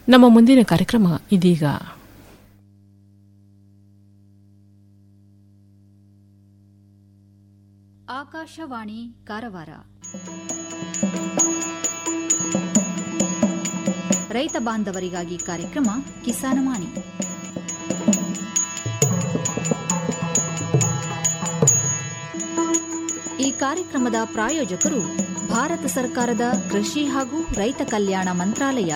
ನಮ್ಮ ಮುಂದಿನ ಕಾರ್ಯಕ್ರಮ ಇದೀಗ ಆಕಾಶವಾಣಿ ಕಾರವಾರ ರೈತ ಬಾಂಧವರಿಗಾಗಿ ಕಾರ್ಯಕ್ರಮ ಕಿಸಾನವಾಣಿ ಈ ಕಾರ್ಯಕ್ರಮದ ಪ್ರಾಯೋಜಕರು ಭಾರತ ಸರ್ಕಾರದ ಕೃಷಿ ಹಾಗೂ ರೈತ ಕಲ್ಯಾಣ ಮಂತ್ರಾಲಯ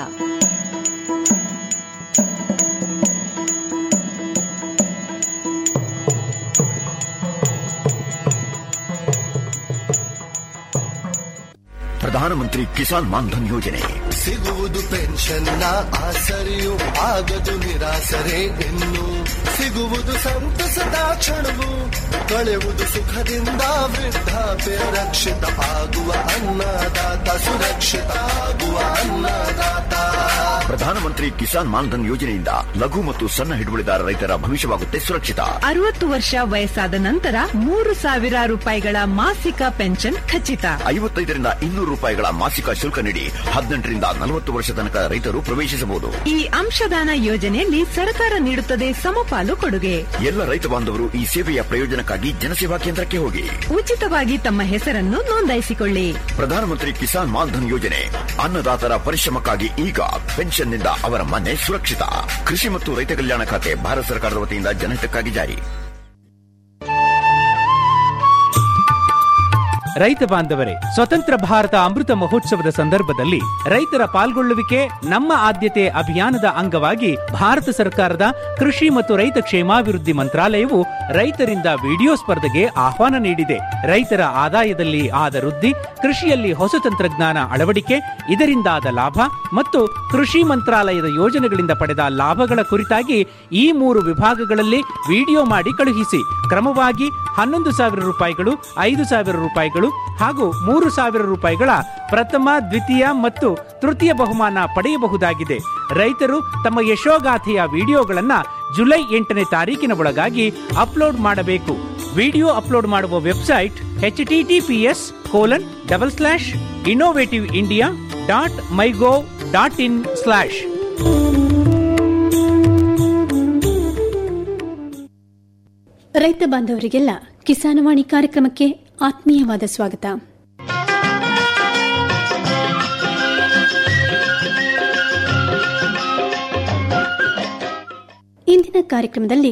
ಪ್ರಧಾನಮಂತ್ರಿ ಕಿಸಾನ್ ಮಾನ್ಧನ್ ಯೋಜನೆ ಸಿಗುವುದು ಪೆನ್ಷನ್ನ ಆಸರೆಯು ಆಗದು ನಿರಾಸರೆ ಇನ್ನು ಸಿಗುವುದು ಸಂತಸದ ಕ್ಷಣವು ಕಳೆಯುವುದು ಸುಖದಿಂದ ವೃದ್ಧಾಪ್ಯ ರಕ್ಷಿತ ಆಗುವ ಅನ್ನದಾತ ಸುರಕ್ಷಿತ ಆಗುವ ಅನ್ನದಾತ ಪ್ರಧಾನಮಂತ್ರಿ ಕಿಸಾನ್ ಮಾನ್ಧನ್ ಯೋಜನೆಯಿಂದ ಲಘು ಮತ್ತು ಸಣ್ಣ ಹಿಡುವಳಿದಾರ ರೈತರ ಭವಿಷ್ಯವಾಗುತ್ತೆ ಸುರಕ್ಷಿತ ಅರವತ್ತು ವರ್ಷ ವಯಸ್ಸಾದ ನಂತರ ಮೂರು ಸಾವಿರ ರೂಪಾಯಿಗಳ ಮಾಸಿಕ ಪೆನ್ಷನ್ ಖಚಿತ ಐವತ್ತೈದರಿಂದ ಇನ್ನೂರು ರೂಪಾಯಿಗಳ ಮಾಸಿಕ ಶುಲ್ಕ ನೀಡಿ ಹದಿನೆಂಟರಿಂದ ನಲವತ್ತು ವರ್ಷ ತನಕ ರೈತರು ಪ್ರವೇಶಿಸಬಹುದು ಈ ಅಂಶದಾನ ಯೋಜನೆಯಲ್ಲಿ ಸರ್ಕಾರ ನೀಡುತ್ತದೆ ಸಮಪಾಲು ಕೊಡುಗೆ ಎಲ್ಲ ರೈತ ಬಾಂಧವರು ಈ ಸೇವೆಯ ಪ್ರಯೋಜನಕ್ಕಾಗಿ ಜನಸೇವಾ ಕೇಂದ್ರಕ್ಕೆ ಹೋಗಿ ಉಚಿತವಾಗಿ ತಮ್ಮ ಹೆಸರನ್ನು ನೋಂದಾಯಿಸಿಕೊಳ್ಳಿ ಪ್ರಧಾನಮಂತ್ರಿ ಕಿಸಾನ್ ಮಾನ್ಧನ್ ಯೋಜನೆ ಅನ್ನದಾತರ ಪರಿಶ್ರಮಕ್ಕಾಗಿ ಈಗ ಪೆನ್ಷನ್ನಿಂದ ಅವರ ಮನೆ ಸುರಕ್ಷಿತ ಕೃಷಿ ಮತ್ತು ರೈತ ಕಲ್ಯಾಣ ಖಾತೆ ಭಾರತ ಸರ್ಕಾರದ ವತಿಯಿಂದ ಜನಹಿತಕ್ಕಾಗಿ ಜಾರಿ ರೈತ ಬಾಂಧವರೇ ಸ್ವತಂತ್ರ ಭಾರತ ಅಮೃತ ಮಹೋತ್ಸವದ ಸಂದರ್ಭದಲ್ಲಿ ರೈತರ ಪಾಲ್ಗೊಳ್ಳುವಿಕೆ ನಮ್ಮ ಆದ್ಯತೆ ಅಭಿಯಾನದ ಅಂಗವಾಗಿ ಭಾರತ ಸರ್ಕಾರದ ಕೃಷಿ ಮತ್ತು ರೈತ ಕ್ಷೇಮಾಭಿವೃದ್ಧಿ ಮಂತ್ರಾಲಯವು ರೈತರಿಂದ ವಿಡಿಯೋ ಸ್ಪರ್ಧೆಗೆ ಆಹ್ವಾನ ನೀಡಿದೆ ರೈತರ ಆದಾಯದಲ್ಲಿ ಆದ ವೃದ್ಧಿ ಕೃಷಿಯಲ್ಲಿ ಹೊಸ ತಂತ್ರಜ್ಞಾನ ಅಳವಡಿಕೆ ಇದರಿಂದಾದ ಲಾಭ ಮತ್ತು ಕೃಷಿ ಮಂತ್ರಾಲಯದ ಯೋಜನೆಗಳಿಂದ ಪಡೆದ ಲಾಭಗಳ ಕುರಿತಾಗಿ ಈ ಮೂರು ವಿಭಾಗಗಳಲ್ಲಿ ವಿಡಿಯೋ ಮಾಡಿ ಕಳುಹಿಸಿ ಕ್ರಮವಾಗಿ ಹನ್ನೊಂದು ಸಾವಿರ ರೂಪಾಯಿಗಳು ಐದು ಸಾವಿರ ರೂಪಾಯಿಗಳು ಹಾಗೂ ಮೂರು ಸಾವಿರ ರೂಪಾಯಿಗಳ ಪ್ರಥಮ ದ್ವಿತೀಯ ಮತ್ತು ತೃತೀಯ ಬಹುಮಾನ ಪಡೆಯಬಹುದಾಗಿದೆ ರೈತರು ತಮ್ಮ ಯಶೋಗಾಥೆಯ ವಿಡಿಯೋಗಳನ್ನ ಜುಲೈ ಎಂಟನೇ ತಾರೀಕಿನ ಒಳಗಾಗಿ ಅಪ್ಲೋಡ್ ಮಾಡಬೇಕು ವಿಡಿಯೋ ಅಪ್ಲೋಡ್ ಮಾಡುವ website H TTPS colon double slash innovative India dot mygov dot in slash ರೈತ ಬಾಂಧವರಿಗೆಲ್ಲ ಕಿಸಾನವಾಣಿ ಕಾರ್ಯಕ್ರಮಕ್ಕೆ ಆತ್ಮೀಯವಾದ ಸ್ವಾಗತ ಇಂದಿನ ಕಾರ್ಯಕ್ರಮದಲ್ಲಿ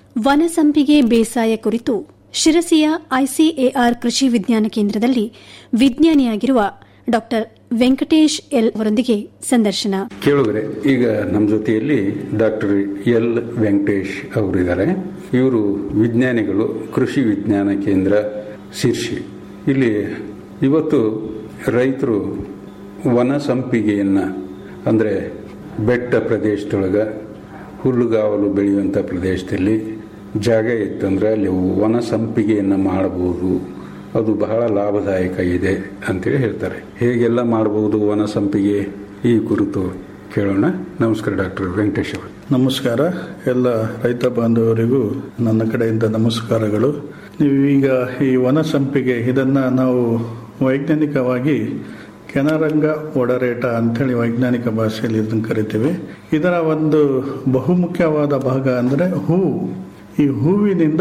ವನಸಂಪಿಗೆ ಬೇಸಾಯ ಕುರಿತು ಶಿರಸಿಯ ಐಸಿಎಆರ್ ಕೃಷಿ ವಿಜ್ಞಾನ ಕೇಂದ್ರದಲ್ಲಿ ವಿಜ್ಞಾನಿಯಾಗಿರುವ ಡಾಕ್ಟರ್ ವೆಂಕಟೇಶ್ ಎಲ್ ಅವರೊಂದಿಗೆ ಸಂದರ್ಶನ ಕೇಳಿದ್ರೆ ಈಗ ನಮ್ಮ ಜೊತೆಯಲ್ಲಿ ಡಾಕ್ಟರ್ ಎಲ್ ವೆಂಕಟೇಶ್ ಅವರಿದ್ದಾರೆ ಇವರು ವಿಜ್ಞಾನಿಗಳು ಕೃಷಿ ವಿಜ್ಞಾನ ಕೇಂದ್ರ ಶಿರ್ಷಿ ಇಲ್ಲಿ ಇವತ್ತು ರೈತರು ವನ ಸಂಪಿಗೆಯನ್ನು ಅಂದರೆ ಬೆಟ್ಟ ಪ್ರದೇಶದೊಳಗೆ ಹುಲ್ಲುಗಾವಲು ಬೆಳೆಯುವಂಥ ಪ್ರದೇಶದಲ್ಲಿ ಜಾಗ ಇತ್ತಂದ್ರೆ ಅಲ್ಲಿ ವನ ಸಂಪಿಗೆಯನ್ನು ಮಾಡಬಹುದು ಅದು ಬಹಳ ಲಾಭದಾಯಕ ಇದೆ ಅಂತೇಳಿ ಹೇಳ್ತಾರೆ ಹೇಗೆಲ್ಲ ಮಾಡಬಹುದು ವನ ಸಂಪಿಗೆ ಈ ಕುರಿತು ಕೇಳೋಣ ನಮಸ್ಕಾರ ಡಾಕ್ಟರ್ ವೆಂಕಟೇಶ್ ಅವರು ನಮಸ್ಕಾರ ಎಲ್ಲ ರೈತ ಬಾಂಧವರಿಗೂ ನನ್ನ ಕಡೆಯಿಂದ ನಮಸ್ಕಾರಗಳು ನೀವು ಈಗ ಈ ವನ ಸಂಪಿಗೆ ಇದನ್ನ ನಾವು ವೈಜ್ಞಾನಿಕವಾಗಿ ಕೆನರಂಗ ಒಡರೇಟ ಅಂಥೇಳಿ ವೈಜ್ಞಾನಿಕ ಭಾಷೆಯಲ್ಲಿ ಇದನ್ನು ಕರಿತೀವಿ ಇದರ ಒಂದು ಬಹುಮುಖ್ಯವಾದ ಭಾಗ ಅಂದರೆ ಹೂವು ಈ ಹೂವಿನಿಂದ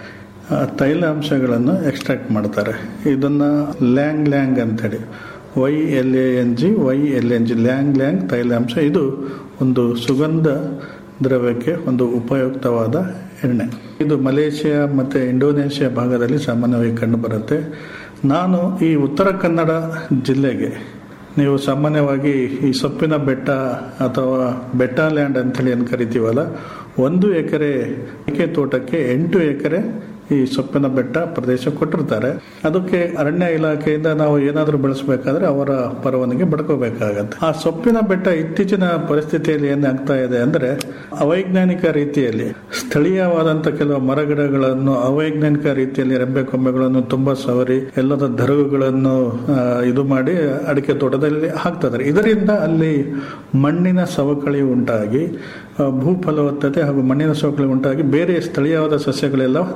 ಆ, ತೈಲಾಂಶಗಳನ್ನು ಎಕ್ಸ್ಟ್ರಾಕ್ಟ್ ಮಾಡ್ತಾರೆ ಇದನ್ನು ಲ್ಯಾಂಗ್ ಲ್ಯಾಂಗ್ ಅಂತೇಳಿ Y L A N G Y L N G ylang ylang ತೈಲಾಂಶ ಇದು ಒಂದು ಸುಗಂಧ ದ್ರವ್ಯಕ್ಕೆ ಒಂದು ಉಪಯುಕ್ತವಾದ ಎಣ್ಣೆ ಇದು ಮಲೇಷಿಯಾ ಮತ್ತು ಇಂಡೋನೇಷ್ಯಾ ಭಾಗದಲ್ಲಿ ಸಾಮಾನ್ಯವಾಗಿ ಕಂಡುಬರುತ್ತೆ ನಾನು ಈ ಉತ್ತರ ಕನ್ನಡ ಜಿಲ್ಲೆಗೆ ನೀವು ಸಾಮಾನ್ಯವಾಗಿ ಈ ಸೊಪ್ಪಿನ ಬೆಟ್ಟ ಅಥವಾ ಬೆಟ್ಟ ಲ್ಯಾಂಡ್ ಅಂತೇಳಿ ಏನು ಕರಿತೀವಲ್ಲ ಒಂದು ಎಕರೆ ಅಡಿಕೆ ತೋಟಕ್ಕೆ ಎಂಟು ಎಕರೆ ಈ ಸೊಪ್ಪಿನ ಬೆಟ್ಟ ಪ್ರದೇಶ ಕೊಟ್ಟಿರ್ತಾರೆ ಅದಕ್ಕೆ ಅರಣ್ಯ ಇಲಾಖೆಯಿಂದ ನಾವು ಏನಾದರೂ ಬೆಳೆಸಬೇಕಾದ್ರೆ ಅವರ ಪರವಾನಗಿ ಪಡ್ಕೋಬೇಕಾಗತ್ತೆ ಆ ಸೊಪ್ಪಿನ ಬೆಟ್ಟ ಇತ್ತೀಚಿನ ಪರಿಸ್ಥಿತಿಯಲ್ಲಿ ಏನಾಗ್ತಾ ಇದೆ ಅಂದ್ರೆ ಅವೈಜ್ಞಾನಿಕ ರೀತಿಯಲ್ಲಿ ಸ್ಥಳೀಯವಾದಂತ ಕೆಲವು ಮರಗಿಡಗಳನ್ನು ಅವೈಜ್ಞಾನಿಕ ರೀತಿಯಲ್ಲಿ ರೆಂಬೆ ಕೊಂಬೆಗಳನ್ನು ತುಂಬಾ ಸವರಿ ಎಲ್ಲದ ದರಗುಗಳನ್ನು ಆ, ಇದು ಮಾಡಿ ಅಡಿಕೆ ತೋಟದಲ್ಲಿ ಹಾಕ್ತಾರೆ ಇದರಿಂದ ಅಲ್ಲಿ ಮಣ್ಣಿನ ಸವಕಳಿ ಉಂಟಾಗಿ ಆ, ಭೂ ಫಲವತ್ತತೆ ಹಾಗೂ ಮಣ್ಣಿನ ಸವಕಳಿ ಉಂಟಾಗಿ ಬೇರೆ ಸ್ಥಳೀಯವಾದ ಸಸ್ಯಗಳೆಲ್ಲ ನಶಿಸಿ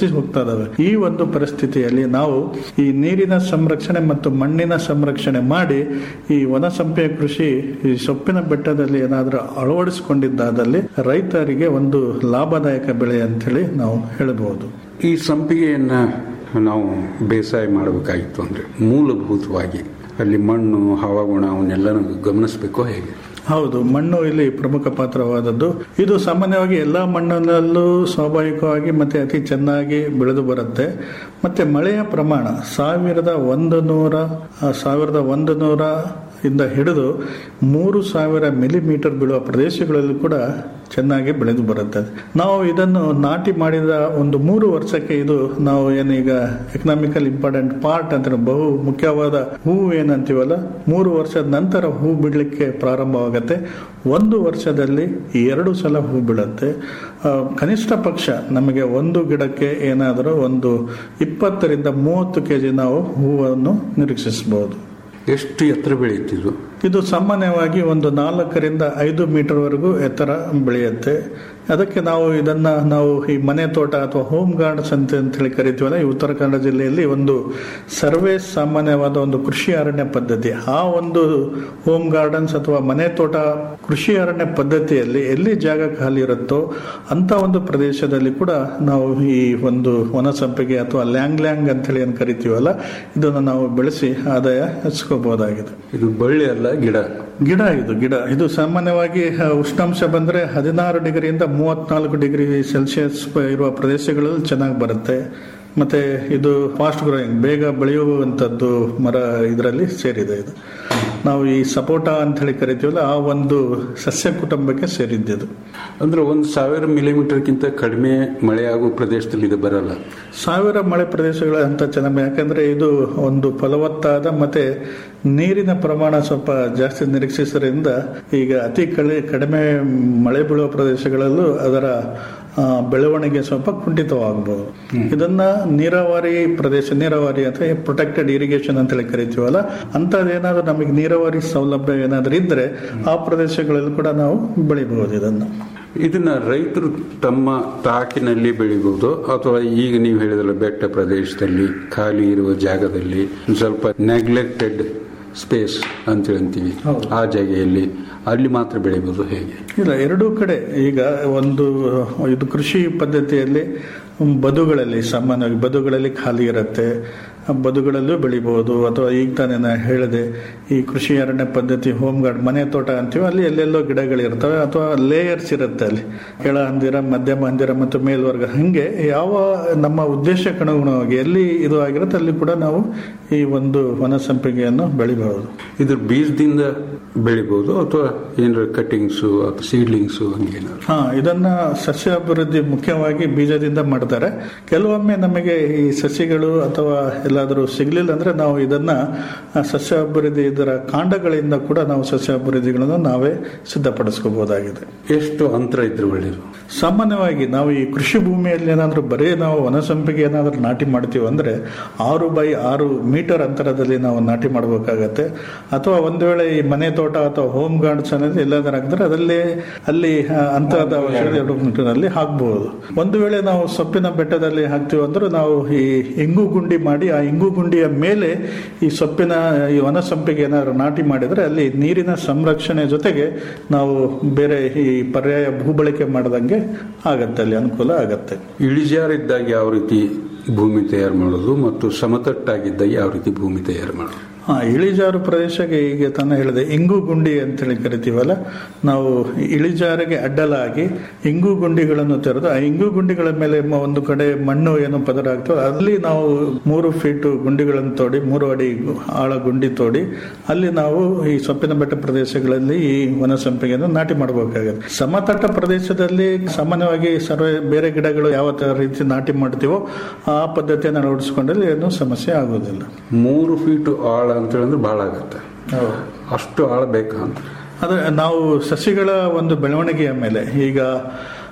ನಶಿಸಿ ಹೋಗ್ತಾ ಇದಾವೆ ಈ ಒಂದು ಪರಿಸ್ಥಿತಿಯಲ್ಲಿ ನಾವು ಈ ನೀರಿನ ಸಂರಕ್ಷಣೆ ಮತ್ತು ಮಣ್ಣಿನ ಸಂರಕ್ಷಣೆ ಮಾಡಿ ಈ ವನ ಸಂಪೆಯ ಕೃಷಿ ಈ ಸೊಪ್ಪಿನ ಬೆಟ್ಟದಲ್ಲಿ ಏನಾದರೂ ಅಳವಡಿಸಿಕೊಂಡಿದ್ದಾದಲ್ಲಿ ರೈತರಿಗೆ ಒಂದು ಲಾಭದಾಯಕ ಬೆಳೆ ಅಂತೇಳಿ ನಾವು ಹೇಳಬಹುದು ಈ ಸಂಪಿಗೆಯನ್ನ ನಾವು ಬೇಸಾಯ ಮಾಡಬೇಕಾಗಿತ್ತು ಅಂದ್ರೆ ಮೂಲಭೂತವಾಗಿ ಅಲ್ಲಿ ಮಣ್ಣು ಹವಾಗುಣ ಅವನ್ನೆಲ್ಲ ಗಮನಿಸಬೇಕು ಹೇಗೆ ಹೌದು ಮಣ್ಣು ಇಲ್ಲಿ ಪ್ರಮುಖ ಪಾತ್ರವಾದದ್ದು ಇದು ಸಾಮಾನ್ಯವಾಗಿ ಎಲ್ಲ ಮಣ್ಣಿನಲ್ಲೂ ಸ್ವಾಭಾವಿಕವಾಗಿ ಮತ್ತೆ ಅತಿ ಚೆನ್ನಾಗಿ ಬೆಳೆದು ಬರುತ್ತೆ ಮತ್ತೆ ಮಳೆಯ ಪ್ರಮಾಣ ಸಾವಿರದ ಒಂದು ನೂರ ಆ, ಸಾವಿರದ ಒಂದು ನೂರ ಇಂದ ಹಿಡಿದು ಮೂರು ಸಾವಿರ ಮಿಲಿಮೀಟರ್ ಬೀಳುವ ಪ್ರದೇಶಗಳಲ್ಲಿ ಕೂಡ ಚೆನ್ನಾಗಿ ಬೆಳೆದು ಬರುತ್ತದೆ ನಾವು ಇದನ್ನು ನಾಟಿ ಮಾಡಿದ ಒಂದು ಮೂರು ವರ್ಷಕ್ಕೆ ಇದು ನಾವು ಏನೀಗ ಎಕನಾಮಿಕಲ್ ಇಂಪಾರ್ಟೆಂಟ್ ಪಾರ್ಟ್ ಅಂತ ಬಹು ಮುಖ್ಯವಾದ ಹೂವು ಏನಂತೀವಲ್ಲ ಮೂರು ವರ್ಷದ ನಂತರ ಹೂ ಬಿಡಲಿಕ್ಕೆ ಪ್ರಾರಂಭವಾಗುತ್ತೆ ಒಂದು ವರ್ಷದಲ್ಲಿ ಎರಡು ಸಲ ಹೂ ಬೀಳುತ್ತೆ ಆ, ಕನಿಷ್ಠ ಪಕ್ಷ ನಮಗೆ ಒಂದು ಗಿಡಕ್ಕೆ ಏನಾದರೂ ಒಂದು ಇಪ್ಪತ್ತರಿಂದ ಮೂವತ್ತು ಕೆಜಿ ನಾವು ಹೂವನ್ನು ನಿರೀಕ್ಷಿಸಬಹುದು ಎಷ್ಟು ಎತ್ತರ ಬೆಳೆಯುತ್ತಿದ್ದು ಇದು ಸಾಮಾನ್ಯವಾಗಿ ಒಂದು ನಾಲ್ಕರಿಂದ ಐದು ಮೀಟರ್ ವರೆಗೂ ಎತ್ತರ ಬೆಳೆಯುತ್ತೆ ಅದಕ್ಕೆ ನಾವು ಇದನ್ನ ನಾವು ಈ ಮನೆ ತೋಟ ಅಥವಾ ಹೋಮ್ ಗಾರ್ಡ್ಸ್ ಅಂತ ಹೇಳಿ ಕರಿತೀವಲ್ಲ ಈ ಉತ್ತರ ಕನ್ನಡ ಜಿಲ್ಲೆಯಲ್ಲಿ ಒಂದು ಸರ್ವೇ ಸಾಮಾನ್ಯವಾದ ಒಂದು ಕೃಷಿ ಅರಣ್ಯ ಪದ್ಧತಿ ಆ ಒಂದು ಹೋಮ್ ಗಾರ್ಡನ್ಸ್ ಅಥವಾ ಮನೆ ತೋಟ ಕೃಷಿ ಅರಣ್ಯ ಪದ್ಧತಿಯಲ್ಲಿ ಎಲ್ಲಿ ಜಾಗ ಖಾಲಿ ಇರುತ್ತೋ ಅಂತ ಒಂದು ಪ್ರದೇಶದಲ್ಲಿ ಕೂಡ ನಾವು ಈ ಒಂದು ವನ ಸಂಪಿಗೆ ಅಥವಾ ಲ್ಯಾಂಗ್ ಲ್ಯಾಂಗ್ ಅಂತ ಹೇಳಿ ಏನು ಕರಿತೀವಲ್ಲ ಇದನ್ನು ನಾವು ಬೆಳೆಸಿ ಆದಾಯ ಹೆಚ್ಚಿಸಬಹುದಾಗಿದೆ ಇದು ಬಳ್ಳಿ ಅಲ್ಲ ಗಿಡ ಗಿಡ ಇದು ಗಿಡ ಇದು ಸಾಮಾನ್ಯವಾಗಿ ಆ, ಉಷ್ಣಾಂಶ ಬಂದ್ರೆ ಹದಿನಾರು ಡಿಗ್ರಿಯಿಂದ ಮೂವತ್ನಾಲ್ಕು ಡಿಗ್ರಿ ಸೆಲ್ಸಿಯಸ್ ಇರುವ ಪ್ರದೇಶಗಳಲ್ಲಿ ಚೆನ್ನಾಗಿ ಬರುತ್ತೆ ಮತ್ತೆ ಇದು ಫಾಸ್ಟ್ ಗ್ರೋಯಿಂಗ್ ಬೇಗ ಬೆಳೆಯುವಂಥದ್ದು ಮರ ಇದರಲ್ಲಿ ಸೇರಿದೆ ಇದು ನಾವು ಈ ಸಪೋಟ ಅಂತ ಹೇಳಿ ಕರಿತೀವಲ್ಲ ಆ ಒಂದು ಸಸ್ಯ ಕುಟುಂಬಕ್ಕೆ ಸೇರಿದ್ದು ಅಂದ್ರೆ ಒಂದು ಸಾವಿರ ಮಿಲಿಮೀಟರ್ಗಿಂತ ಕಡಿಮೆ ಮಳೆಯಾಗುವ ಪ್ರದೇಶದಲ್ಲಿ ಇದು ಬರಲ್ಲ ಸಾವಿರ ಮಳೆ ಪ್ರದೇಶಗಳ ಅಂತ ಚೆನ್ನಾಗಿ ಯಾಕಂದ್ರೆ ಇದು ಒಂದು ಫಲವತ್ತಾದ ಮತ್ತೆ ನೀರಿನ ಪ್ರಮಾಣ ಸ್ವಲ್ಪ ಜಾಸ್ತಿ ನಿರೀಕ್ಷಿಸೋದ್ರಿಂದ ಈಗ ಅತಿ ಕಳೆ ಕಡಿಮೆ ಮಳೆ ಬೀಳುವ ಪ್ರದೇಶಗಳಲ್ಲೂ ಅದರ ಆ, ಬೆಳವಣಿಗೆ ಸ್ವಲ್ಪ ಕುಂಠಿತವಾಗಬಹುದು ಇದನ್ನ ನೀರಾವರಿ ಪ್ರದೇಶ ನೀರಾವರಿ ಅಥವಾ ಪ್ರೊಟೆಕ್ಟೆಡ್ ಇರಿಗೇಷನ್ ಅಂತ ಹೇಳಿ ಕರಿತೀವಲ್ಲ ಅಂತದೇನಾದ್ರೂ ನಮಗೆ ನೀರಾವರಿ ಸೌಲಭ್ಯ ಏನಾದ್ರೂ ಇದ್ರೆ ಆ ಪ್ರದೇಶಗಳಲ್ಲಿ ಕೂಡ ನಾವು ಬೆಳಿಬಹುದು ಇದನ್ನು ಇದನ್ನ ರೈತರು ತಮ್ಮ ತಾಕಿನಲ್ಲಿ ಬೆಳಿಬಹುದು ಅಥವಾ ಈಗ ನೀವು ಹೇಳಿದಲ್ಲ ಬೆಟ್ಟ ಪ್ರದೇಶದಲ್ಲಿ ಖಾಲಿ ಇರುವ ಜಾಗದಲ್ಲಿ ಒಂದ್ ಸ್ವಲ್ಪ ನೆಗ್ಲೆಕ್ಟೆಡ್ ಸ್ಪೇಸ್ ಅಂತ ಹೇಳ್ತೀವಿ ಆ ಜಾಗೆಯಲ್ಲಿ ಅಲ್ಲಿ ಮಾತ್ರ ಬೆಳಿಬಹುದು ಹೇಗೆ ಇಲ್ಲ ಎರಡೂ ಕಡೆ ಈಗ ಒಂದು ಇದು ಕೃಷಿ ಪದ್ಧತಿಯಲ್ಲಿ ಬದುಗಳಲ್ಲಿ ಸಾಮಾನ್ಯವಾಗಿ ಬದುಗಳಲ್ಲಿ ಖಾಲಿ ಇರುತ್ತೆ ಆ ಬದುಗಳಲ್ಲೂ ಬೆಳಿಬಹುದು ಅಥವಾ ಈಗ ತಾನೇ ನಾ ಹೇಳಿದೆ ಈ ಕೃಷಿ ಅರಣ್ಯ ಪದ್ಧತಿ ಹೋಮ್ ಗಾರ್ಡ್ ಮನೆ ತೋಟ ಅಂತೀವಿ ಅಲ್ಲಿ ಎಲ್ಲೆಲ್ಲೋ ಗಿಡಗಳಿರ್ತವೆ ಅಥವಾ ಲೇಯರ್ಸ್ ಇರುತ್ತೆ ಅಲ್ಲಿ ಕೆಳ ಹಂದಿರ ಮಧ್ಯಮ ಹಂದಿರ ಮತ್ತು ಮೇಲ್ವರ್ಗ ಹಂಗೆ ಯಾವ ನಮ್ಮ ಉದ್ದೇಶಕ್ಕೆ ಅನುಗುಣವಾಗಿ ಎಲ್ಲಿ ಇದು ಆಗಿರುತ್ತೆ ಅಲ್ಲಿ ಕೂಡ ನಾವು ಈ ಒಂದು ವನ ಸಂಪಿಗೆಯನ್ನು ಬೆಳಿಬಹುದು ಇದ್ರ ಬೀಜದಿಂದ ಬೆಳಿಬಹುದು ಅಥವಾ ಏನಾರ ಕಟ್ಟಿಂಗ್ಸು ಅಥವಾ ಸೀಡ್ಲಿಂಗ್ಸು ಹಂಗೇನಾದ್ರು ಹಾ ಇದನ್ನ ಸಸ್ಯ ಅಭಿವೃದ್ಧಿ ಮುಖ್ಯವಾಗಿ ಬೀಜದಿಂದ ಮಾಡ್ತಾರೆ ಕೆಲವೊಮ್ಮೆ ನಮಗೆ ಈ ಸಸಿಗಳು ಅಥವಾ ಎಲ್ಲಾದರೂ ಸಿಗ್ಲಿಲ್ಲ ಅಂದ್ರೆ ನಾವು ಇದನ್ನ ಆ, ಸಸ್ಯ ಅಭಿವೃದ್ಧಿ ಇದರ ಕಾಂಡಗಳಿಂದ ಕೂಡ ನಾವು ಸಸ್ಯ ಅಭಿವೃದ್ಧಿಗಳನ್ನು ನಾವೇ ಸಿದ್ಧಪಡಿಸ್ಕೋಬಹುದಾಗಿದೆ ಎಷ್ಟು ಅಂತರ ಇದ್ರೆ ಒಳ್ಳೇದು ಸಾಮಾನ್ಯವಾಗಿ ನಾವು ಈ ಕೃಷಿ ಭೂಮಿಯಲ್ಲಿ ಏನಾದರೂ ಬರೀ ನಾವು ವನಸಂಪಿಗೆ ಏನಾದರೂ ನಾಟಿ ಮಾಡ್ತೀವಿ ಅಂದ್ರೆ ಆರು ಬೈ ಆರು ಮೀಟರ್ ಅಂತರದಲ್ಲಿ ನಾವು ನಾಟಿ ಮಾಡಬೇಕಾಗತ್ತೆ ಅಥವಾ ಒಂದು ವೇಳೆ ಈ ಮನೆ ತೋಟ ಅಥವಾ ಹೋಮ್ ಗಾರ್ಡ್ಸ್ ಅನ್ನೋದು ಎಲ್ಲಾದ್ರೂ ಹಾಕಿದ್ರೆ ಅದರಲ್ಲಿ ಅಲ್ಲಿ ಆ, ಅಂತರದ ಔಷಧಿ ಎರಡು ಮೀಟರ್ನಲ್ಲಿ ಹಾಕಬಹುದು ಒಂದು ವೇಳೆ ನಾವು ಸೊಪ್ಪಿನ ಬೆಟ್ಟದಲ್ಲಿ ಹಾಕ್ತೀವಿ ಅಂದ್ರೆ ನಾವು ಈ ಇಂಗು ಗುಂಡಿ ಮಾಡಿ ಆ ಇಂಗು ಗುಂಡಿಯ ಮೇಲೆ ಈ ಸೊಪ್ಪಿನ ಈ ವನ ಸಂಪಿಗೆ ಏನಾದ್ರು ನಾಟಿ ಮಾಡಿದ್ರೆ ಅಲ್ಲಿ ನೀರಿನ ಸಂರಕ್ಷಣೆ ಜೊತೆಗೆ ನಾವು ಬೇರೆ ಈ ಪರ್ಯಾಯ ಭೂಬಳಕೆ ಮಾಡದಂಗೆ ಆಗತ್ತೆ ಅಲ್ಲಿ ಅನುಕೂಲ ಆಗತ್ತೆ ಇಳಿಜಾರಿದ್ದಾಗ ಯಾವ ರೀತಿ ಭೂಮಿ ತಯಾರು ಮಾಡೋದು ಮತ್ತು ಸಮತಟ್ಟಾಗಿದ್ದಾಗ ಯಾವ ರೀತಿ ಭೂಮಿ ತಯಾರು ಮಾಡೋದು ಹಾ ಇಳಿಜಾರು ಪ್ರದೇಶಕ್ಕೆ ಈಗ ತಾನೇ ಹೇಳಿದೆ ಇಂಗು ಗುಂಡಿ ಅಂತೇಳಿ ಕರಿತೀವಲ್ಲ ನಾವು ಇಳಿಜಾರಿಗೆ ಅಡ್ಡಲಾಗಿ ಇಂಗು ಗುಂಡಿಗಳನ್ನು ತೆರೆದು ಆ ಇಂಗು ಗುಂಡಿಗಳ ಮೇಲೆ ಮ- ಒಂದು ಕಡೆ ಮಣ್ಣು ಏನು ಪದರ ಆಗ್ತದೆ ಅಲ್ಲಿ ನಾವು ಮೂರು ಫೀಟ್ ಗುಂಡಿಗಳನ್ನು ತೋಡಿ ಮೂರು ಅಡಿ ಆಳ ಗುಂಡಿ ತೋಡಿ ಅಲ್ಲಿ ನಾವು ಈ ಸೊಪ್ಪಿನ ಬೆಟ್ಟ ಪ್ರದೇಶಗಳಲ್ಲಿ ಈ ವನ ಸಂಪಿಗೆಯನ್ನು ನಾಟಿ ಮಾಡಬೇಕಾಗುತ್ತೆ ಸಮತಟ್ಟ ಪ್ರದೇಶದಲ್ಲಿ ಸಾಮಾನ್ಯವಾಗಿ ಸರ್ವೇ ಬೇರೆ ಗಿಡಗಳು ಯಾವ ತರ ರೀತಿ ನಾಟಿ ಮಾಡ್ತೀವೋ ಆ ಪದ್ಧತಿಯನ್ನು ಅಳವಡಿಸಿಕೊಂಡಲ್ಲಿ ಏನು ಸಮಸ್ಯೆ ಆಗೋದಿಲ್ಲ ಮೂರು ಫೀಟ್ ಆಳ ಅಂತ ಹೇಳಿದ್ರೆ ಬಹಳ ಆಗತ್ತೆ ಅಷ್ಟು ಆಳ ಬೇಕಾ ಅಂತ ಅದೇ ನಾವು ಸಸಿಗಳ ಒಂದು ಬೆಳವಣಿಗೆಯ ಮೇಲೆ ಈಗ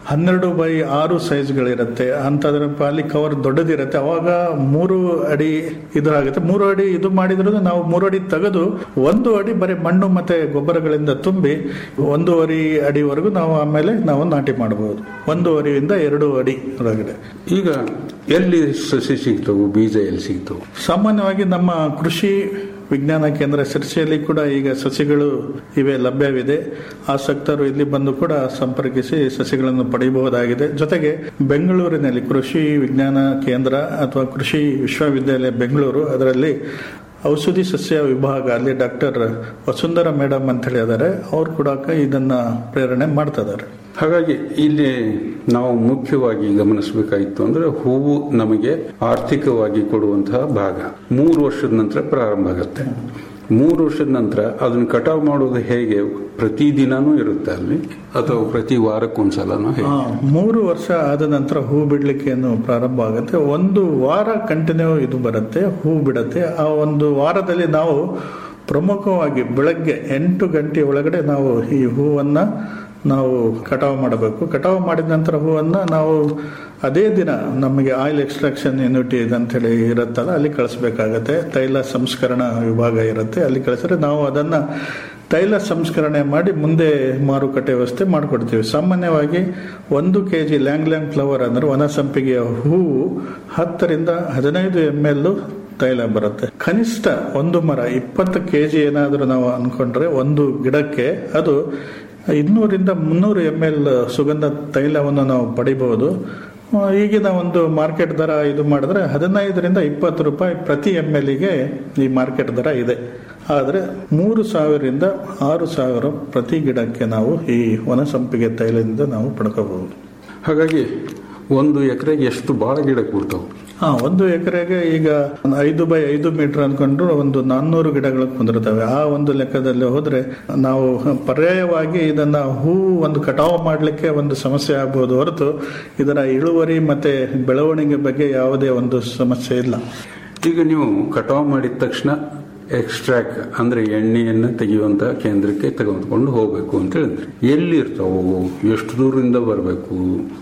ಹನ್ನೆರಡು ಬೈ ಆರು ಸೈಜ್ಗಳಿರುತ್ತೆ ಅಂತಂದ್ರೆ ಅಲ್ಲಿ ಕವರ್ ದೊಡ್ಡದಿರುತ್ತೆ ಅವಾಗ ಮೂರು ಅಡಿ ಇದಾಗುತ್ತೆ ಮೂರು ಅಡಿ ಇದು ಮಾಡಿದ್ರು ನಾವು ಮೂರು ಅಡಿ ತೆಗೆದು ಒಂದು ಅಡಿ ಬರೀ ಮಣ್ಣು ಮತ್ತೆ ಗೊಬ್ಬರಗಳಿಂದ ತುಂಬಿ ಒಂದೂವರೆ ಅಡಿವರೆಗೂ ನಾವು ಆಮೇಲೆ ನಾವು ನಾಟಿ ಮಾಡಬಹುದು ಒಂದೂವರೆಯಿಂದ ಎರಡು ಅಡಿ ಒಳಗಡೆ ಈಗ ಎಲ್ಲಿ ಸಸಿ ಸಿಗ್ತವು ಬೀಜ ಎಲ್ಲಿ ಸಿಗ್ತವು ಸಾಮಾನ್ಯವಾಗಿ ನಮ್ಮ ಕೃಷಿ ವಿಜ್ಞಾನ ಕೇಂದ್ರ ಸಿರ್ಸಿಯಲ್ಲಿ ಕೂಡ ಈಗ ಸಸಿಗಳು ಇವೆ ಲಭ್ಯವಿದೆ ಆಸಕ್ತರು ಇಲ್ಲಿ ಬಂದು ಕೂಡ ಸಂಪರ್ಕಿಸಿ ಸಸಿಗಳನ್ನು ಪಡೆಯಬಹುದಾಗಿದೆ ಜೊತೆಗೆ ಬೆಂಗಳೂರಿನಲ್ಲಿ ಕೃಷಿ ವಿಜ್ಞಾನ ಕೇಂದ್ರ ಅಥವಾ ಕೃಷಿ ವಿಶ್ವವಿದ್ಯಾಲಯ ಬೆಂಗಳೂರು ಅದರಲ್ಲಿ ಔಷಧಿ ಸಸ್ಯ ವಿಭಾಗ ಅಲ್ಲಿ ಡಾಕ್ಟರ್ ವಸುಂಧರ ಮೇಡಮ್ ಅಂತ ಹೇಳಿ ಇದ್ದಾರೆ ಅವ್ರು ಕೂಡ ಇದನ್ನ ಪ್ರೇರಣೆ ಮಾಡ್ತಾ ಇದ್ದಾರೆ ಹಾಗಾಗಿ ಇಲ್ಲಿ ನಾವು ಮುಖ್ಯವಾಗಿ ಗಮನಿಸಬೇಕಾಗಿತ್ತು ಅಂದ್ರೆ ಹೂವು ನಮಗೆ ಆರ್ಥಿಕವಾಗಿ ಕೊಡುವಂತಹ ಭಾಗ ಮೂರು ವರ್ಷದ ನಂತರ ಪ್ರಾರಂಭ ಆಗುತ್ತೆ ಮೂರು ವರ್ಷದ ನಂತರ ಅದನ್ನ ಕಟಾವ್ ಮಾಡೋದು ಹೇಗೆ ಪ್ರತಿದಿನನೂ ಇರುತ್ತೆ ಅಲ್ಲಿ ಅಥವಾ ಪ್ರತಿ ವಾರಕ್ಕೊಂದ್ಸಲನೂ ಹೇಗೆ ಆ, ಮೂರು ವರ್ಷ ಆದ ನಂತರ ಹೂ ಬಿಡ್ಲಿಕ್ಕೆ ಏನು ಪ್ರಾರಂಭ ಆಗುತ್ತೆ ಒಂದು ವಾರ ಕಂಟಿನ್ಯೂ ಇದು ಬರುತ್ತೆ ಹೂ ಬಿಡುತ್ತೆ ಆ ಒಂದು ವಾರದಲ್ಲಿ ನಾವು ಪ್ರಮುಖವಾಗಿ ಬೆಳಗ್ಗೆ ಎಂಟು ಗಂಟೆ ಒಳಗಡೆ ನಾವು ಈ ಹೂವನ್ನ ನಾವು ಕಟಾವು ಮಾಡಬೇಕು ಕಟಾವು ಮಾಡಿದ ನಂತರ ಹೂವನ್ನ ನಾವು ಅದೇ ದಿನ ನಮಗೆ ಆಯಿಲ್ ಎಕ್ಸ್ಟ್ರಾಕ್ಷನ್ ಯೂನಿಟ್ ಅಂತೇಳಿ ಇರುತ್ತಲ್ಲ ಅಲ್ಲಿ ಕಳಿಸ್ಬೇಕಾಗತ್ತೆ ತೈಲ ಸಂಸ್ಕರಣ ವಿಭಾಗ ಇರುತ್ತೆ ಅಲ್ಲಿ ಕಳಿಸಿದ್ರೆ ನಾವು ಅದನ್ನ ತೈಲ ಸಂಸ್ಕರಣೆ ಮಾಡಿ ಮುಂದೆ ಮಾರುಕಟ್ಟೆ ವ್ಯವಸ್ಥೆ ಮಾಡಿಕೊಡ್ತೀವಿ ಸಾಮಾನ್ಯವಾಗಿ ಒಂದು K G ylang ylang flower ಅಂದ್ರೆ ವನಸಂಪಿಗೆಯ ಹೂವು ಹತ್ತರಿಂದ ಹದಿನೈದು ಎಮ್ ಎಲ್ ತೈಲ ಬರುತ್ತೆ ಕನಿಷ್ಠ ಒಂದು ಮರ ಇಪ್ಪತ್ತು ಕೆ ಜಿ ಏನಾದರೂ ನಾವು ಅನ್ಕೊಂಡ್ರೆ ಒಂದು ಗಿಡಕ್ಕೆ ಅದು ಇನ್ನೂರಿಂದ ಮುನ್ನೂರು ಎಮ್ ಎಲ್ ಸುಗಂಧ ತೈಲವನ್ನು ನಾವು ಪಡಿಬಹುದು ಆ, ಈಗಿನ ಒಂದು ಮಾರ್ಕೆಟ್ ದರ ಇದು ಮಾಡಿದ್ರೆ ಹದಿನೈದರಿಂದ ಇಪ್ಪತ್ತು ರೂಪಾಯಿ ಪ್ರತಿ ಎಮ್ ಎಲ್ಗೆ ಈ ಮಾರ್ಕೆಟ್ ದರ ಇದೆ ಆದರೆ ಮೂರು ಸಾವಿರದಿಂದ ಆರು ಸಾವಿರ ಪ್ರತಿ ಗಿಡಕ್ಕೆ ನಾವು ಈ ವನಸಂಪಿಗೆ ತೈಲದಿಂದ ನಾವು ಪಡ್ಕೋಬಹುದು ಹಾಗಾಗಿ ಒಂದು ಎಕರೆಗೆ ಎಷ್ಟು ಬಾಳ ಗಿಡಕ್ಕೆ ಬಿಡ್ತಾವೆ ಹಾ ಒಂದು ಎಕರೆಗೆ ಈಗ ಐದು ಬೈ ಐದು ಮೀಟರ್ ಅನ್ಕೊಂಡ್ರು ಒಂದು ನಾನ್ನೂರು ಗಿಡಗಳು ಕುಂದಿರ್ತವೆ ಆ ಒಂದು ಲೆಕ್ಕದಲ್ಲಿ ಹೋದ್ರೆ ನಾವು ಪರ್ಯಾಯವಾಗಿ ಇದನ್ನ ಹೂ ಒಂದು ಕಟಾವು ಮಾಡಲಿಕ್ಕೆ ಒಂದು ಸಮಸ್ಯೆ ಆಗ್ಬೋದು ಹೊರತು ಇದರ ಇಳುವರಿ ಮತ್ತೆ ಬೆಳವಣಿಗೆ ಬಗ್ಗೆ ಯಾವುದೇ ಒಂದು ಸಮಸ್ಯೆ ಇಲ್ಲ ಈಗ ನೀವು ಕಟಾವು ಮಾಡಿದ ತಕ್ಷಣ ಎಕ್ಸ್ಟ್ರಾಕ್ಟ್ ಅಂದ್ರೆ ಎಣ್ಣೆಯನ್ನು ತೆಗೆಯುವಂತ ಕೇಂದ್ರಕ್ಕೆ ತೆಗೆದುಕೊಂಡು ಹೋಗ್ಬೇಕು ಅಂತ ಹೇಳಿದ್ರಿ ಎಲ್ಲಿ ಇರ್ತಾವು ಎಷ್ಟು ದೂರದಿಂದ ಬರಬೇಕು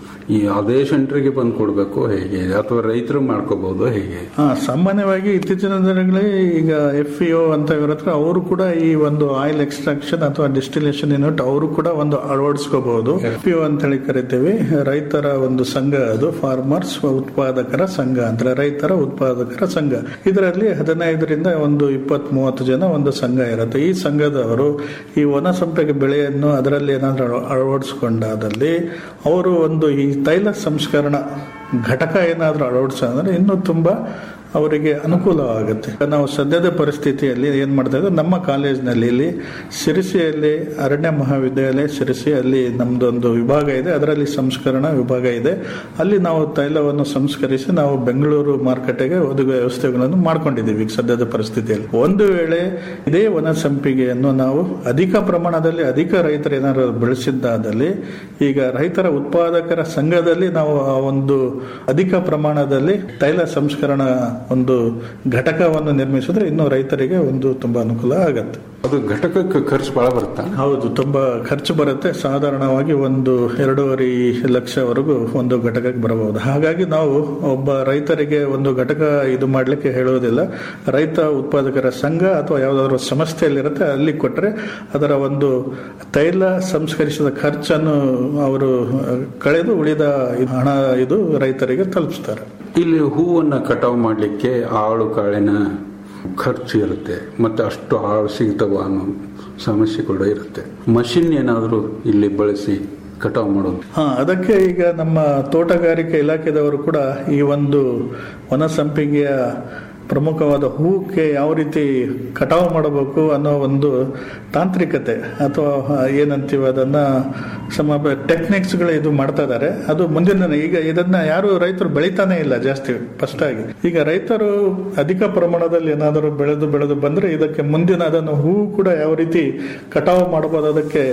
ಈ ಅದೇ ಸೆಂಟ್ರಿಗೆ ಬಂದು ಕೊಡ್ಬೇಕು ಹೇಗೆ ಅಥವಾ ರೈತರು ಮಾಡ್ಕೋಬಹುದು ಹೇಗೆ ಹಾ ಸಾಮಾನ್ಯವಾಗಿ ಇತ್ತೀಚಿನ ದಿನಗಳಲ್ಲಿ ಈಗ ಎಫ್ ಇ ಅಂತ ಇರತ್ರ ಅವರು ಕೂಡ ಈ ಒಂದು ಆಯಿಲ್ ಎಕ್ಸ್ಟ್ರಾಕ್ಷನ್ ಅಥವಾ ಡಿಸ್ಟಿಲೇಷನ್ ಯೂನಿಟ್ ಅವರು ಕೂಡ ಒಂದು ಅಳವಡಿಸ್ಕೋಬಹುದು ಎಫ್ ಇ ಅಂತ ಹೇಳಿ ಕರಿತೀವಿ ರೈತರ ಒಂದು ಸಂಘ ಅದು ಫಾರ್ಮರ್ಸ್ ಉತ್ಪಾದಕರ ಸಂಘ ಅಂದ್ರೆ ರೈತರ ಉತ್ಪಾದಕರ ಸಂಘ ಇದರಲ್ಲಿ ಹದಿನೈದರಿಂದ ಒಂದು ಇಪ್ಪತ್ತ್ ಮೂವತ್ತು ಜನ ಒಂದು ಸಂಘ ಇರುತ್ತೆ ಈ ಸಂಘದವರು ಈ ವನ ಸಂಪೆಗೆ ಬೆಳೆಯನ್ನು ಅದರಲ್ಲಿ ಏನಾದರೂ ಅಳವಡಿಸ್ಕೊಂಡಾದಲ್ಲಿ ಅವರು ಒಂದು ಈ ತೈಲ ಸಂಸ್ಕರಣ ಘಟಕ ಏನಾದರೂ ಅಳವಡಿಸೋದ್ರೆ ಇನ್ನೂ ತುಂಬಾ ಅವರಿಗೆ ಅನುಕೂಲವಾಗುತ್ತೆ ನಾವು ಸದ್ಯದ ಪರಿಸ್ಥಿತಿಯಲ್ಲಿ ಏನ್ ಮಾಡ್ತಾ ಇದ್ದೀವಿ ನಮ್ಮ ಕಾಲೇಜ್ನಲ್ಲಿ ಇಲ್ಲಿ ಸಿರಿಸಿಯಲ್ಲಿ ಅರಣ್ಯ ಮಹಾವಿದ್ಯಾಲಯ ಸಿರಿಸಿ ಅಲ್ಲಿ ನಮ್ದೊಂದು ವಿಭಾಗ ಇದೆ ಅದರಲ್ಲಿ ಸಂಸ್ಕರಣಾ ವಿಭಾಗ ಇದೆ ಅಲ್ಲಿ ನಾವು ತೈಲವನ್ನು ಸಂಸ್ಕರಿಸಿ ನಾವು ಬೆಂಗಳೂರು ಮಾರುಕಟ್ಟೆಗೆ ಒದಗುವ ವ್ಯವಸ್ಥೆಗಳನ್ನು ಮಾಡ್ಕೊಂಡಿದ್ದೀವಿ ಈಗ ಸದ್ಯದ ಪರಿಸ್ಥಿತಿಯಲ್ಲಿ ಒಂದು ವೇಳೆ ಇದೇ ವನ ಸಂಪಿಗೆಯನ್ನು ನಾವು ಅಧಿಕ ಪ್ರಮಾಣದಲ್ಲಿ ಅಧಿಕ ರೈತರು ಏನಾದ್ರು ಬೆಳೆಸಿದ್ದಾದಲ್ಲಿ ಈಗ ರೈತರ ಉತ್ಪಾದಕರ ಸಂಘದಲ್ಲಿ ನಾವು ಆ ಒಂದು ಅಧಿಕ ಪ್ರಮಾಣದಲ್ಲಿ ತೈಲ ಸಂಸ್ಕರಣಾ ಒಂದು ಘಟಕವನ್ನು ನಿರ್ಮಿಸಿದ್ರೆ ಇನ್ನು ರೈತರಿಗೆ ಒಂದು ತುಂಬಾ ಅನುಕೂಲ ಆಗತ್ತೆ ಅದು ಘಟಕಕ್ಕೆ ಖರ್ಚು ಬಹಳ ಬರುತ್ತಾ ಹೌದು ತುಂಬಾ ಖರ್ಚು ಬರುತ್ತೆ ಸಾಧಾರಣವಾಗಿ ಒಂದು ಎರಡೂವರೆ ಲಕ್ಷವರೆಗೂ ಒಂದು ಘಟಕಕ್ಕೆ ಬರಬಹುದು ಹಾಗಾಗಿ ನಾವು ಒಬ್ಬ ರೈತರಿಗೆ ಒಂದು ಘಟಕ ಇದು ಮಾಡ್ಲಿಕ್ಕೆ ಹೇಳುವುದಿಲ್ಲ ರೈತ ಉತ್ಪಾದಕರ ಸಂಘ ಅಥವಾ ಯಾವುದಾದ್ರೂ ಸಂಸ್ಥೆಯಲ್ಲಿರುತ್ತೆ ಅಲ್ಲಿ ಕೊಟ್ಟರೆ ಅದರ ಒಂದು ತೈಲ ಸಂಸ್ಕರಿಸಿದ ಖರ್ಚನ್ನು ಅವರು ಕಳೆದು ಉಳಿದ ಹಣ ಇದು ರೈತರಿಗೆ ತಲುಪಿಸ್ತಾರೆ ಇಲ್ಲಿ ಹೂವನ್ನ ಕಟಾವು ಮಾಡಲಿಕ್ಕೆ ಆಳು ಕಾಳಿನ ಖರ್ಚು ಇರುತ್ತೆ ಮತ್ತೆ ಅಷ್ಟು ಆಳು ಸಿಗ್ತವ ಅನ್ನೋ ಸಮಸ್ಯೆ ಕೂಡ ಇರುತ್ತೆ ಮಷಿನ್ ಏನಾದರೂ ಇಲ್ಲಿ ಬಳಸಿ ಕಟಾವು ಮಾಡೋದು ಹಾ ಅದಕ್ಕೆ ಈಗ ನಮ್ಮ ತೋಟಗಾರಿಕೆ ಇಲಾಖೆದವರು ಕೂಡ ಈ ಒಂದು ವನ ಸಂಪಿಗೆಯ ಪ್ರಮುಖವಾದ ಹೂಕ್ಕೆ ಯಾವ ರೀತಿ ಕಟಾವು ಮಾಡಬೇಕು ಅನ್ನೋ ಒಂದು ತಾಂತ್ರಿಕತೆ ಅಥವಾ ಏನಂತೀವಿ ಅದನ್ನ ಸಮ ಟೆಕ್ನಿಕ್ಸ್ಗಳು ಇದು ಮಾಡ್ತಾ ಇದ್ದಾರೆ ಅದು ಮುಂದಿನ ಈಗ ಇದನ್ನ ಯಾರು ರೈತರು ಬೆಳಿತಾನೆ ಇಲ್ಲ ಜಾಸ್ತಿ ಫಸ್ಟ್ ಆಗಿ ಈಗ ರೈತರು ಅಧಿಕ ಪ್ರಮಾಣದಲ್ಲಿ ಏನಾದರೂ ಬೆಳೆದು ಬೆಳೆದು ಬಂದ್ರೆ ಇದಕ್ಕೆ ಮುಂದಿನ ಅದನ್ನು ಹೂ ಕೂಡ ಯಾವ ರೀತಿ ಕಟಾವು ಮಾಡಬಹುದು ಅದಕ್ಕೆ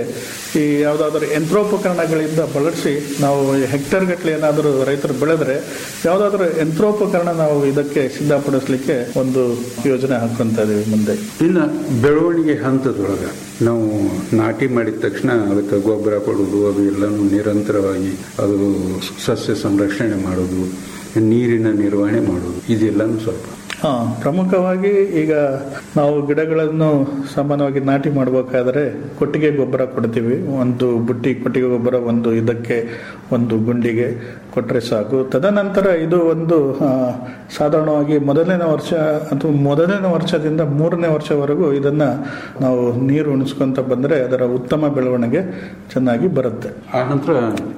ಈ ಯಾವುದಾದ್ರೂ ಯಂತ್ರೋಪಕರಣಗಳಿಂದ ಬಳಸಿ ನಾವು ಹೆಕ್ಟೇರ್ ಗಟ್ಟಲೆ ಏನಾದರೂ ರೈತರು ಬೆಳೆದ್ರೆ ಯಾವುದಾದ್ರೂ ಯಂತ್ರೋಪಕರಣ ನಾವು ಇದಕ್ಕೆ ಸಿದ್ಧಪಡಿಸಲಿಕ್ಕೆ ಒಂದು ಯೋಜನೆ ಹಾಕೊಂತ ಇದೀವಿ ಮುಂದೆ ಇನ್ನು ಬೆಳವಣಿಗೆ ಹಂತದೊಳಗೆ ನಾವು ನಾಟಿ ಮಾಡಿದ ತಕ್ಷಣ ಅದಕ್ಕೆ ಗೊಬ್ಬರ ಕೊಡೋದು ಅದು ಎಲ್ಲನೂ ನಿರಂತರವಾಗಿ ಅದು ಸಸ್ಯ ಸಂರಕ್ಷಣೆ ಮಾಡೋದು ನೀರಿನ ನಿರ್ವಹಣೆ ಮಾಡೋದು ಇದೆಲ್ಲನೂ ಸ್ವಲ್ಪ ಹಾ ಪ್ರಮುಖವಾಗಿ ಈಗ ನಾವು ಗಿಡಗಳನ್ನು ಸಾಮಾನ್ಯವಾಗಿ ನಾಟಿ ಮಾಡಬೇಕಾದ್ರೆ ಕೊಟ್ಟಿಗೆ ಗೊಬ್ಬರ ಕೊಡ್ತೀವಿ ಒಂದು ಬುಟ್ಟಿ ಕೊಟ್ಟಿಗೆ ಗೊಬ್ಬರ ಒಂದು ಇದಕ್ಕೆ ಒಂದು ಗುಂಡಿಗೆ ಕೊಟ್ಟರೆ ಸಾಕು ತದನಂತರ ಇದು ಒಂದು ಆ, ಸಾಧಾರಣವಾಗಿ ಮೊದಲನೇ ವರ್ಷ ಅಥವಾ ಮೊದಲನೇ ವರ್ಷದಿಂದ ಮೂರನೇ ವರ್ಷವರೆಗೂ ಇದನ್ನ ನಾವು ನೀರು ಉಣಿಸ್ಕೊಂತ ಬಂದರೆ ಅದರ ಉತ್ತಮ ಬೆಳವಣಿಗೆ ಚೆನ್ನಾಗಿ ಬರುತ್ತೆ ಆ ನಂತರ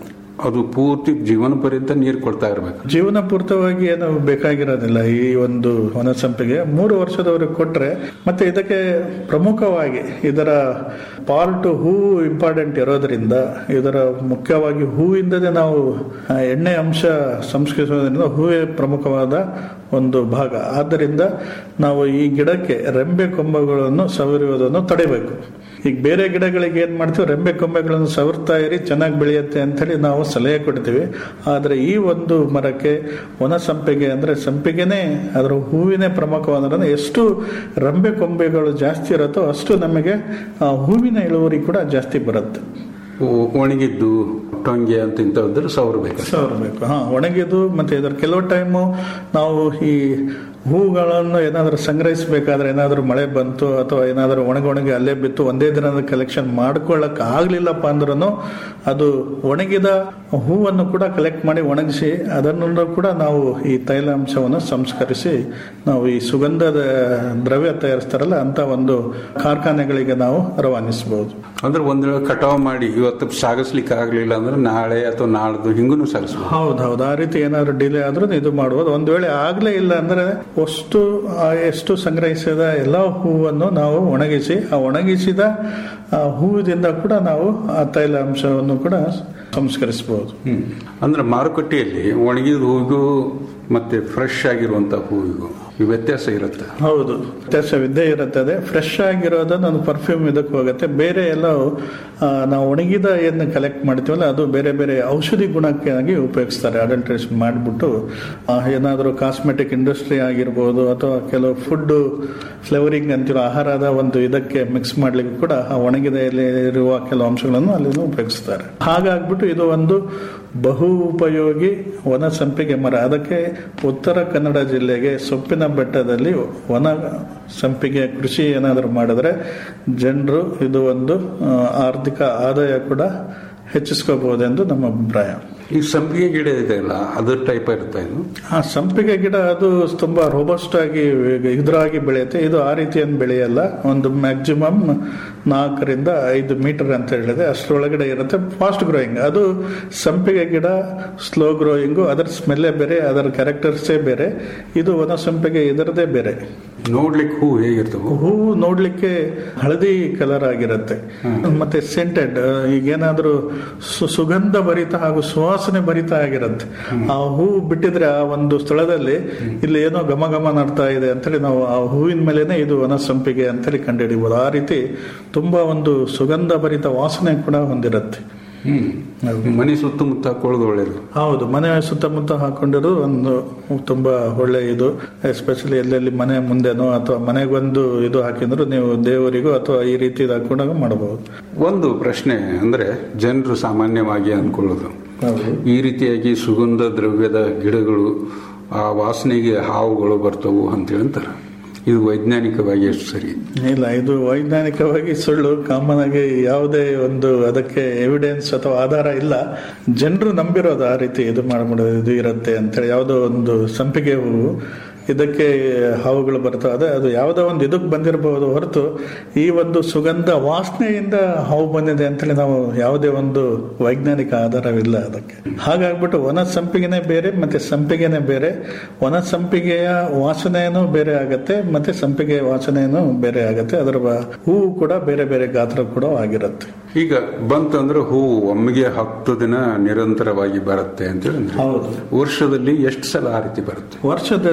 ಅದು ಪೂರ್ತಿ ಜೀವನ ಪರ್ಯಂತ ನೀರು ಕೊಡ್ತಾ ಇರಬೇಕು ಜೀವನ ಪೂರ್ತವಾಗಿ ಏನು ಬೇಕಾಗಿರೋದಿಲ್ಲ ಈ ಒಂದು ಹೊನಸಂಪಿಗೆ ಮೂರು ವರ್ಷದವರೆಗೆ ಕೊಟ್ರೆ ಮತ್ತೆ ಇದಕ್ಕೆ ಪ್ರಮುಖವಾಗಿ ಇದರ ಪಾರ್ಟ್ ಹೂವು ಇಂಪಾರ್ಟೆಂಟ್ ಇರೋದ್ರಿಂದ ಇದರ ಮುಖ್ಯವಾಗಿ ಹೂವಿಂದಲೇ ನಾವು ಆ, ಎಣ್ಣೆ ಅಂಶ ಸಂಸ್ಕರಿಸೋದ್ರಿಂದ ಹೂವೇ ಪ್ರಮುಖವಾದ ಒಂದು ಭಾಗ ಆದ್ದರಿಂದ ನಾವು ಈ ಗಿಡಕ್ಕೆ ರೆಂಬೆ ಕೊಂಬೆಗಳನ್ನು ಸವರುವುದನ್ನು ತಡೆಯಬೇಕು ಈಗ ಬೇರೆ ಗಿಡಗಳಿಗೆ ಏನ್ ಮಾಡ್ತೀವಿ ರೆಂಬೆ ಕೊಂಬೆಗಳನ್ನು ಸವರ್ತಾ ಇರಿ ಚೆನ್ನಾಗಿ ಬೆಳೆಯುತ್ತೆ ಅಂತೇಳಿ ನಾವು ಸಲಹೆ ಕೊಡ್ತೀವಿ ಆದರೆ ಈ ಒಂದು ಮರಕ್ಕೆ ಒಣ ಸಂಪಿಗೆ ಅಂದ್ರೆ ಸಂಪಿಗೆನೇ ಅದರ ಹೂವಿನೇ ಪ್ರಮುಖವಾದ್ರೆ ಎಷ್ಟು ರೆಂಬೆ ಕೊಂಬೆಗಳು ಜಾಸ್ತಿ ಇರುತ್ತೋ ಅಷ್ಟು ನಮಗೆ ಆ ಹೂವಿನ ಇಳುವರಿ ಕೂಡ ಜಾಸ್ತಿ ಬರುತ್ತೆ ಒ- ಒಣಗಿದ್ದು ಟೊಂಗೆ ಅಂತ ಇಂಥವ್ರು ಸವರಬೇಕು ಸವರಬೇಕು ಹಾ ಒಣಗಿದು ಮತ್ತೆ ಇದರ ಕೆಲವು ಟೈಮು ನಾವು ಈ ಹೂಗಳನ್ನು ಏನಾದರೂ ಸಂಗ್ರಹಿಸಬೇಕಾದ್ರೆ ಏನಾದರೂ ಮಳೆ ಬಂತು ಅಥವಾ ಏನಾದರೂ ಒಣಗಿ ಒಣಗಿ ಅಲ್ಲೇ ಬಿತ್ತು ಒಂದೇ ದಿನದ ಕಲೆಕ್ಷನ್ ಮಾಡ್ಕೊಳ್ಳಕ್ ಆಗ್ಲಿಲ್ಲಪ್ಪ ಅಂದ್ರೂ ಅದು ಒಣಗಿದ ಹೂವನ್ನು ಕೂಡ ಕಲೆಕ್ಟ್ ಮಾಡಿ ಒಣಗಿಸಿ ಅದನ್ನು ಕೂಡ ನಾವು ಈ ತೈಲಾಂಶವನ್ನು ಸಂಸ್ಕರಿಸಿ ನಾವು ಈ ಸುಗಂಧದ ದ್ರವ್ಯ ತಯಾರಿಸ್ತಾರಲ್ಲ ಅಂತ ಒಂದು ಕಾರ್ಖಾನೆಗಳಿಗೆ ನಾವು ರವಾನಿಸಬಹುದು ಅಂದ್ರೆ ಒಂದ್ ವೇಳೆ ಕಟಾವ್ ಮಾಡಿ ಇವತ್ತು ಸಾಗಿಸ್ಲಿಕ್ಕೆ ಆಗ್ಲಿಲ್ಲ ಅಂದ್ರೆ ನಾಳೆ ಅಥವಾ ನಾಳ್ದು ಹಿಂಗೂ ಸಾಗಿಸ್ಬೋದು ಹೌದು ಹೌದು ಆ ರೀತಿ ಏನಾದ್ರು ಡಿಲೇ ಆದ್ರೂ ಇದು ಮಾಡಬಹುದು ಒಂದ್ ವೇಳೆ ಆಗ್ಲೇ ಇಲ್ಲ ಅಂದ್ರೆ ಅಷ್ಟು ಆ ಎಷ್ಟು ಸಂಗ್ರಹಿಸಿದ ಎಲ್ಲ ಹೂವನ್ನು ನಾವು ಒಣಗಿಸಿ ಆ ಒಣಗಿಸಿದ ಆ ಹೂವಿನಿಂದ ಕೂಡ ನಾವು ಆ ತೈಲಾಂಶವನ್ನು ಕೂಡ ಸಂಸ್ಕರಿಸಬಹುದು ಹ್ಮ್ ಅಂದ್ರೆ ಮಾರುಕಟ್ಟೆಯಲ್ಲಿ ಒಣಗಿದ ಹೂವಿಗೂ ಮತ್ತೆ ಫ್ರೆಶ್ ಆಗಿರುವಂತ ಹೂವಿಗೂ ಈ ವ್ಯತ್ಯಾಸ ಇರುತ್ತೆ ಹೌದು ವ್ಯತ್ಯಾಸವಿದ್ದೇ ಇರುತ್ತದೆ ಫ್ರೆಶ್ ಆಗಿರೋದು ಒಂದು ಪರ್ಫ್ಯೂಮ್ ಇದಕ್ಕೆ ಹೋಗುತ್ತೆ ಬೇರೆ ಎಲ್ಲ ಆ, ನಾವು ಒಣಗಿದ ಏನು ಕಲೆಕ್ಟ್ ಮಾಡ್ತೀವಲ್ಲ ಅದು ಬೇರೆ ಬೇರೆ ಔಷಧಿ ಗುಣಕ್ಕಾಗಿ ಉಪಯೋಗಿಸ್ತಾರೆ ಅಡಲ್ಟ್ರೇಷನ್ ಮಾಡಿಬಿಟ್ಟು ಏನಾದರೂ ಕಾಸ್ಮೆಟಿಕ್ ಇಂಡಸ್ಟ್ರಿ ಆಗಿರ್ಬೋದು ಅಥವಾ ಕೆಲವು ಫುಡ್ ಫ್ಲೇವರಿಂಗ್ ಅಂತಿರೋ ಆಹಾರದ ಒಂದು ಇದಕ್ಕೆ ಮಿಕ್ಸ್ ಮಾಡ್ಲಿಕ್ಕೆ ಕೂಡ ಆ ಒಣಗಿದ ಎಲೆ ಇರುವ ಕೆಲವು ಅಂಶಗಳನ್ನು ಅಲ್ಲಿ ಉಪಯೋಗಿಸ್ತಾರೆ ಹಾಗಾಗ್ಬಿಟ್ಟು ಇದು ಒಂದು ಬಹು ಉಪಯೋಗಿ ವನ ಸಂಪಿಗೆ ಮರ ಅದಕ್ಕೆ ಉತ್ತರ ಕನ್ನಡ ಜಿಲ್ಲೆಗೆ ಸೊಪ್ಪಿನ ಬೆಟ್ಟದಲ್ಲಿ ವನ ಸಂಪಿಗೆ ಕೃಷಿ ಏನಾದರೂ ಮಾಡಿದ್ರೆ ಜನರು ಇದು ಒಂದು ಆ, ಆರ್ಥಿಕ ಆದಾಯ ಕೂಡ ಹೆಚ್ಚಿಸ್ಕೋಬಹುದೆಂದು ನಮ್ಮ ಅಭಿಪ್ರಾಯ ಈ ಸಂಪಿಗೆ ಗಿಡ ಇದೆಯಲ್ಲ ಅದ್ರ ಟೈಪ್ ಇರುತ್ತೆ ಇದು ಆ ಸಂಪಿಗೆ ಗಿಡ ಅದು ತುಂಬಾ ರೋಬಸ್ಟ್ ಆಗಿ ಇದ್ರಾಗಿ ಬೆಳೆಯುತ್ತೆ ಇದು ಆ ರೀತಿಯನ್ನು ಬೆಳೆಯಲ್ಲ ಒಂದು ಮ್ಯಾಕ್ಸಿಮಮ್ ನಾಲ್ಕರಿಂದ ಐದು ಮೀಟರ್ ಅಂತ ಹೇಳಿದೆ ಅಷ್ಟರೊಳಗಡೆ ಇರುತ್ತೆ ಫಾಸ್ಟ್ ಗ್ರೋಯಿಂಗ್ ಅದು ಸಂಪಿಗೆ ಗಿಡ ಸ್ಲೋ ಗ್ರೋಯಿಂಗು ಅದರ ಸ್ಮೆಲ್ಲೇ ಬೇರೆ ಅದರ ಕ್ಯಾರೆಕ್ಟರ್ಸೇ ಬೇರೆ ಇದು ಒಣ ಸಂಪಿಗೆ ಇದರದೇ ಬೇರೆ ನೋಡ್ಲಿಕ್ಕೆ ಹೂ ಹೇಗಿರ್ತವೆ ಹೂವು ನೋಡ್ಲಿಕ್ಕೆ ಹಳದಿ ಕಲರ್ ಆಗಿರುತ್ತೆ ಮತ್ತೆ ಸೆಂಟೆಡ್ ಈಗೇನಾದ್ರೂ ಸು- ಸುಗಂಧ ಭರಿತ ಹಾಗೂ ಸುವಾಸನೆ ಭರಿತ ಆಗಿರುತ್ತೆ ಆ ಹೂವು ಬಿಟ್ಟಿದ್ರೆ ಆ ಒಂದು ಸ್ಥಳದಲ್ಲಿ ಇಲ್ಲಿ ಏನೋ ಘಮ ಘಮ ನಡ್ತಾ ಇದೆ ಅಂತೇಳಿ ನಾವು ಆ ಹೂವಿನ ಮೇಲೆನೆ ಇದು ವನ ಸಂಪಿಗೆ ಅಂತೇಳಿ ಕಂಡುಹಿಡಿಬಹುದು ಆ ರೀತಿ ತುಂಬಾ ಒಂದು ಸುಗಂಧ ಭರಿತ ವಾಸನೆ ಕೂಡ ಹೊಂದಿರುತ್ತೆ ಹ್ಮ್ ಮನೆ ಸುತ್ತಮುತ್ತ ಹಾಕೊಳ್ಳೋದು ಒಳ್ಳೇದು ಹೌದು ಮನೆ ಸುತ್ತಮುತ್ತ ಹಾಕೊಂಡಿರೋದು ಒಂದು ತುಂಬಾ ಒಳ್ಳೆ ಇದು ಎಸ್ಪೆಷಲಿ ಎಲ್ಲೆಲ್ಲಿ ಮನೆ ಮುಂದೆನೋ ಅಥವಾ ಮನೆಗೊಂದು ಇದು ಹಾಕಿದ್ರು ನೀವು ದೇವರಿಗೂ ಅಥವಾ ಈ ರೀತಿ ಇದು ಹಾಕೊಂಡಾಗ ಮಾಡಬಹುದು ಒಂದು ಪ್ರಶ್ನೆ ಅಂದ್ರೆ ಜನರು ಸಾಮಾನ್ಯವಾಗಿ ಅನ್ಕೊಳ್ಳೋದು ಹೌದು ಈ ರೀತಿಯಾಗಿ ಸುಗಂಧ ದ್ರವ್ಯದ ಗಿಡಗಳು ಆ ವಾಸನೆಗೆ ಹಾವುಗಳು ಬರ್ತವು ಅಂತೇಳಿ ಅಂತಾರೆ ಇದು ವೈಜ್ಞಾನಿಕವಾಗಿ ಎಷ್ಟು ಸರಿ ಇಲ್ಲ ಇದು ವೈಜ್ಞಾನಿಕವಾಗಿ ಸುಳ್ಳು ಕಾಮನ್ ಆಗಿ ಯಾವುದೇ ಒಂದು ಅದಕ್ಕೆ ಎವಿಡೆನ್ಸ್ ಅಥವಾ ಆಧಾರ ಇಲ್ಲ ಜನರು ನಂಬಿರೋದು ಆ ರೀತಿ ಇದು ಮಾಡ್ಬಿಡೋದು ಇದು ಇರುತ್ತೆ ಅಂತೇಳಿ ಯಾವುದೋ ಒಂದು ಸಂಪಿಗೆ ಹೂವು ಇದಕ್ಕೆ ಹಾವುಗಳು ಬರ್ತವೆ ಅದೇ ಅದು ಯಾವುದೋ ಒಂದು ಇದಕ್ಕೆ ಬಂದಿರಬಹುದು ಹೊರತು ಈ ಒಂದು ಸುಗಂಧ ವಾಸನೆಯಿಂದ ಹಾವು ಬಂದಿದೆ ಅಂತೇಳಿ ನಾವು ಯಾವುದೇ ಒಂದು ವೈಜ್ಞಾನಿಕ ಆಧಾರವಿಲ್ಲ ಅದಕ್ಕೆ ಹಾಗಾಗ್ಬಿಟ್ಟು ಒಣ ಸಂಪಿಗೆನೇ ಬೇರೆ ಮತ್ತೆ ಸಂಪಿಗೆನೇ ಬೇರೆ ಒಣ ಸಂಪಿಗೆಯ ವಾಸನೆಯೂ ಬೇರೆ ಆಗತ್ತೆ ಮತ್ತೆ ಸಂಪಿಗೆ ವಾಸನೆಯೂ ಬೇರೆ ಆಗತ್ತೆ ಅದರ ಬ- ಹೂವು ಕೂಡ ಬೇರೆ ಬೇರೆ ಗಾತ್ರ ಕೂಡ ಆಗಿರುತ್ತೆ ಈಗ ಬಂತಂದ್ರೆ ಹೂವು ಒಮ್ಮೆಗೆ ಹತ್ತು ದಿನ ನಿರಂತರವಾಗಿ ಬರುತ್ತೆ ಅಂತೇಳಿ ಅಂದ್ರೆ ಹೌದು ವರ್ಷದಲ್ಲಿ ಎಷ್ಟು ಸಲ ಆ ರೀತಿ ಬರುತ್ತೆ ವರ್ಷದಲ್ಲಿ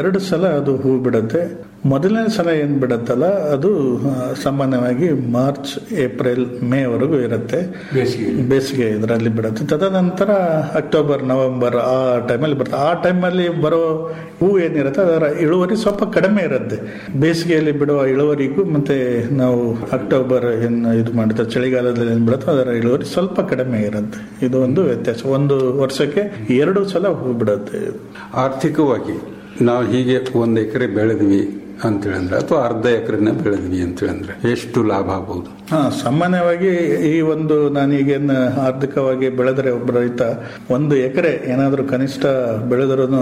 ಎರಡು ಸಲ ಅದು ಹೂ ಬಿಡುತ್ತೆ ಮೊದಲನೇ ಸಲ ಏನ್ ಬಿಡುತ್ತಲ್ಲ ಅದು ಆ, ಸಾಮಾನ್ಯವಾಗಿ ಮಾರ್ಚ್ ಏಪ್ರಿಲ್ ಮೇ ವರೆಗೂ ಇರುತ್ತೆ ಬೇಸಿಗೆ ಇದರಲ್ಲಿ ಬಿಡುತ್ತೆ ತದನಂತರ ಅಕ್ಟೋಬರ್ ನವೆಂಬರ್ ಆ ಟೈಮಲ್ಲಿ ಬರುತ್ತೆ ಆ ಟೈಮಲ್ಲಿ ಬರೋ ಹೂ ಏನಿರುತ್ತೆ ಅದರ ಇಳುವರಿ ಸ್ವಲ್ಪ ಕಡಿಮೆ ಇರುತ್ತೆ ಬೇಸಿಗೆಯಲ್ಲಿ ಬಿಡುವ ಇಳುವರಿಗೂ ಮತ್ತೆ ನಾವು ಅಕ್ಟೋಬರ್ ಏನು ಇದು ಮಾಡುತ್ತೆ ಚಳಿಗಾಲದಲ್ಲಿ ಏನು ಬಿಡುತ್ತೋ ಅದರ ಇಳುವರಿ ಸ್ವಲ್ಪ ಕಡಿಮೆ ಇರುತ್ತೆ ಇದು ಒಂದು ವ್ಯತ್ಯಾಸ ಒಂದು ವರ್ಷಕ್ಕೆ ಎರಡು ಸಲ ಹೂ ಬಿಡುತ್ತೆ ಇದು. ಆರ್ಥಿಕವಾಗಿ ನಾವು ಹೀಗೆ ಒಂದು ಎಕರೆ ಬೆಳೆದ್ವಿ ಅಂತ ಹೇಳಿದ್ರೆ ಅಥವಾ ಅರ್ಧ ಎಕರೆನ ಬೆಳೆದ್ವಿ ಅಂತ ಹೇಳಿದ್ರೆ ಎಷ್ಟು ಲಾಭ ಆಗ್ಬೋದು ಹಾ ಸಾಮಾನ್ಯವಾಗಿ ಈ ಒಂದು ನಾನೀಗೇನು ಆರ್ಥಿಕವಾಗಿ ಬೆಳೆದರೆ ಒಬ್ಬ ರೈತ ಒಂದು ಎಕರೆ ಏನಾದರೂ ಕನಿಷ್ಠ ಬೆಳೆದ್ರೂ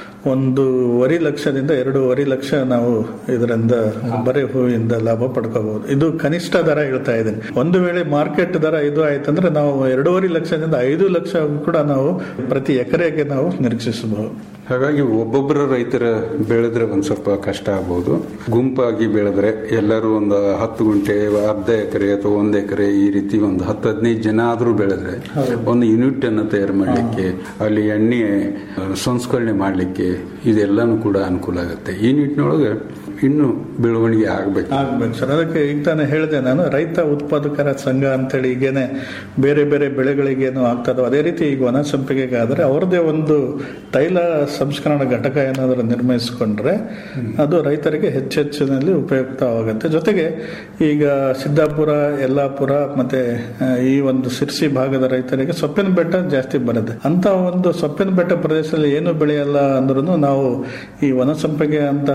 ಒಂದೂವರೆ ಲಕ್ಷದಿಂದ ಎರಡೂವರೆ ಲಕ್ಷ ನಾವು ಇದರಿಂದ ಬರೀ ಹೂವಿಂದ ಲಾಭ ಪಡ್ಕೋಬಹುದು ಇದು ಕನಿಷ್ಠ ದರ ಹೇಳ್ತಾ ಇದ್ದೀನಿ ಒಂದು ವೇಳೆ ಮಾರ್ಕೆಟ್ ದರ ಇದು ಆಯ್ತಂದ್ರೆ ನಾವು ಎರಡೂವರೆ ಲಕ್ಷದಿಂದ ಐದು ಲಕ್ಷ ಕೂಡ ನಾವು ಪ್ರತಿ ಎಕರೆಗೆ ನಾವು ನಿರೀಕ್ಷಿಸಬಹುದು ಹಾಗಾಗಿ ಒಬ್ಬೊಬ್ಬರ ರೈತರ ಬೆಳೆದ್ರೆ ಒಂದ್ ಸ್ವಲ್ಪ ಕಷ್ಟ ಆಗ್ಬೋದು ಗುಂಪಾಗಿ ಬೆಳೆದ್ರೆ ಎಲ್ಲರೂ ಒಂದು ಹತ್ತು ಗುಂಟೆ ಅರ್ಧ ಎಕರೆ ಅಥವಾ ಒಂದ್ ಎಕರೆ ಈ ರೀತಿ ಒಂದು ಹತ್ತು ಹದಿನೈದು ಜನ ಆದ್ರೂ ಬೆಳೆದ್ರೆ ಒಂದು ಯೂನಿಟ್ ಅನ್ನು ತಯಾರು ಮಾಡ್ಲಿಕ್ಕೆ ಅಲ್ಲಿ ಎಣ್ಣೆ ಆ, ಸಂಸ್ಕರಣೆ ಮಾಡ್ಲಿಕ್ಕೆ ಇದೆಲ್ಲಾನು ಕೂಡ ಅನುಕೂಲ ಆಗುತ್ತೆ ಈ ನಿಟ್ಟಿನೊಳಗೆ ಇನ್ನು ಬೆಳವಣಿಗೆ ಆಗ್ಬೇಕು ಆಗ್ಬೇಕು ಸರ್ ಅದಕ್ಕೆ ಈಗ ತಾನೇ ಹೇಳಿದೆ ನಾನು ರೈತ ಉತ್ಪಾದಕರ ಸಂಘ ಅಂತೇಳಿ ಈಗೇನೆ ಬೇರೆ ಬೇರೆ ಬೆಳೆಗಳಿಗೇನು ಆಗ್ತದೋ ಅದೇ ರೀತಿ ಈಗ ವನ ಸಂಪಿಗೆಗೆ ಆದರೆ ಅವ್ರದ್ದೇ ಒಂದು ತೈಲ ಸಂಸ್ಕರಣಾ ಘಟಕ ಏನಾದರೂ ನಿರ್ಮಿಸಿಕೊಂಡ್ರೆ ಅದು ರೈತರಿಗೆ ಹೆಚ್ಚೆಚ್ಚಿನಲ್ಲಿ ಉಪಯುಕ್ತವಾಗುತ್ತೆ ಜೊತೆಗೆ ಈಗ ಸಿದ್ದಾಪುರ ಯಲ್ಲಾಪುರ ಮತ್ತೆ ಆ, ಈ ಒಂದು ಸಿರ್ಸಿ ಭಾಗದ ರೈತರಿಗೆ ಸೊಪ್ಪಿನ ಬೆಟ್ಟ ಜಾಸ್ತಿ ಬರುತ್ತೆ ಅಂತ ಒಂದು ಸೊಪ್ಪಿನ ಬೆಟ್ಟ ಪ್ರದೇಶದಲ್ಲಿ ಏನು ಬೆಳೆಯಲ್ಲ ಅಂದ್ರೂ ನಾವು ಈ ವನಸಂಪಿಗೆ ಅಂತಹ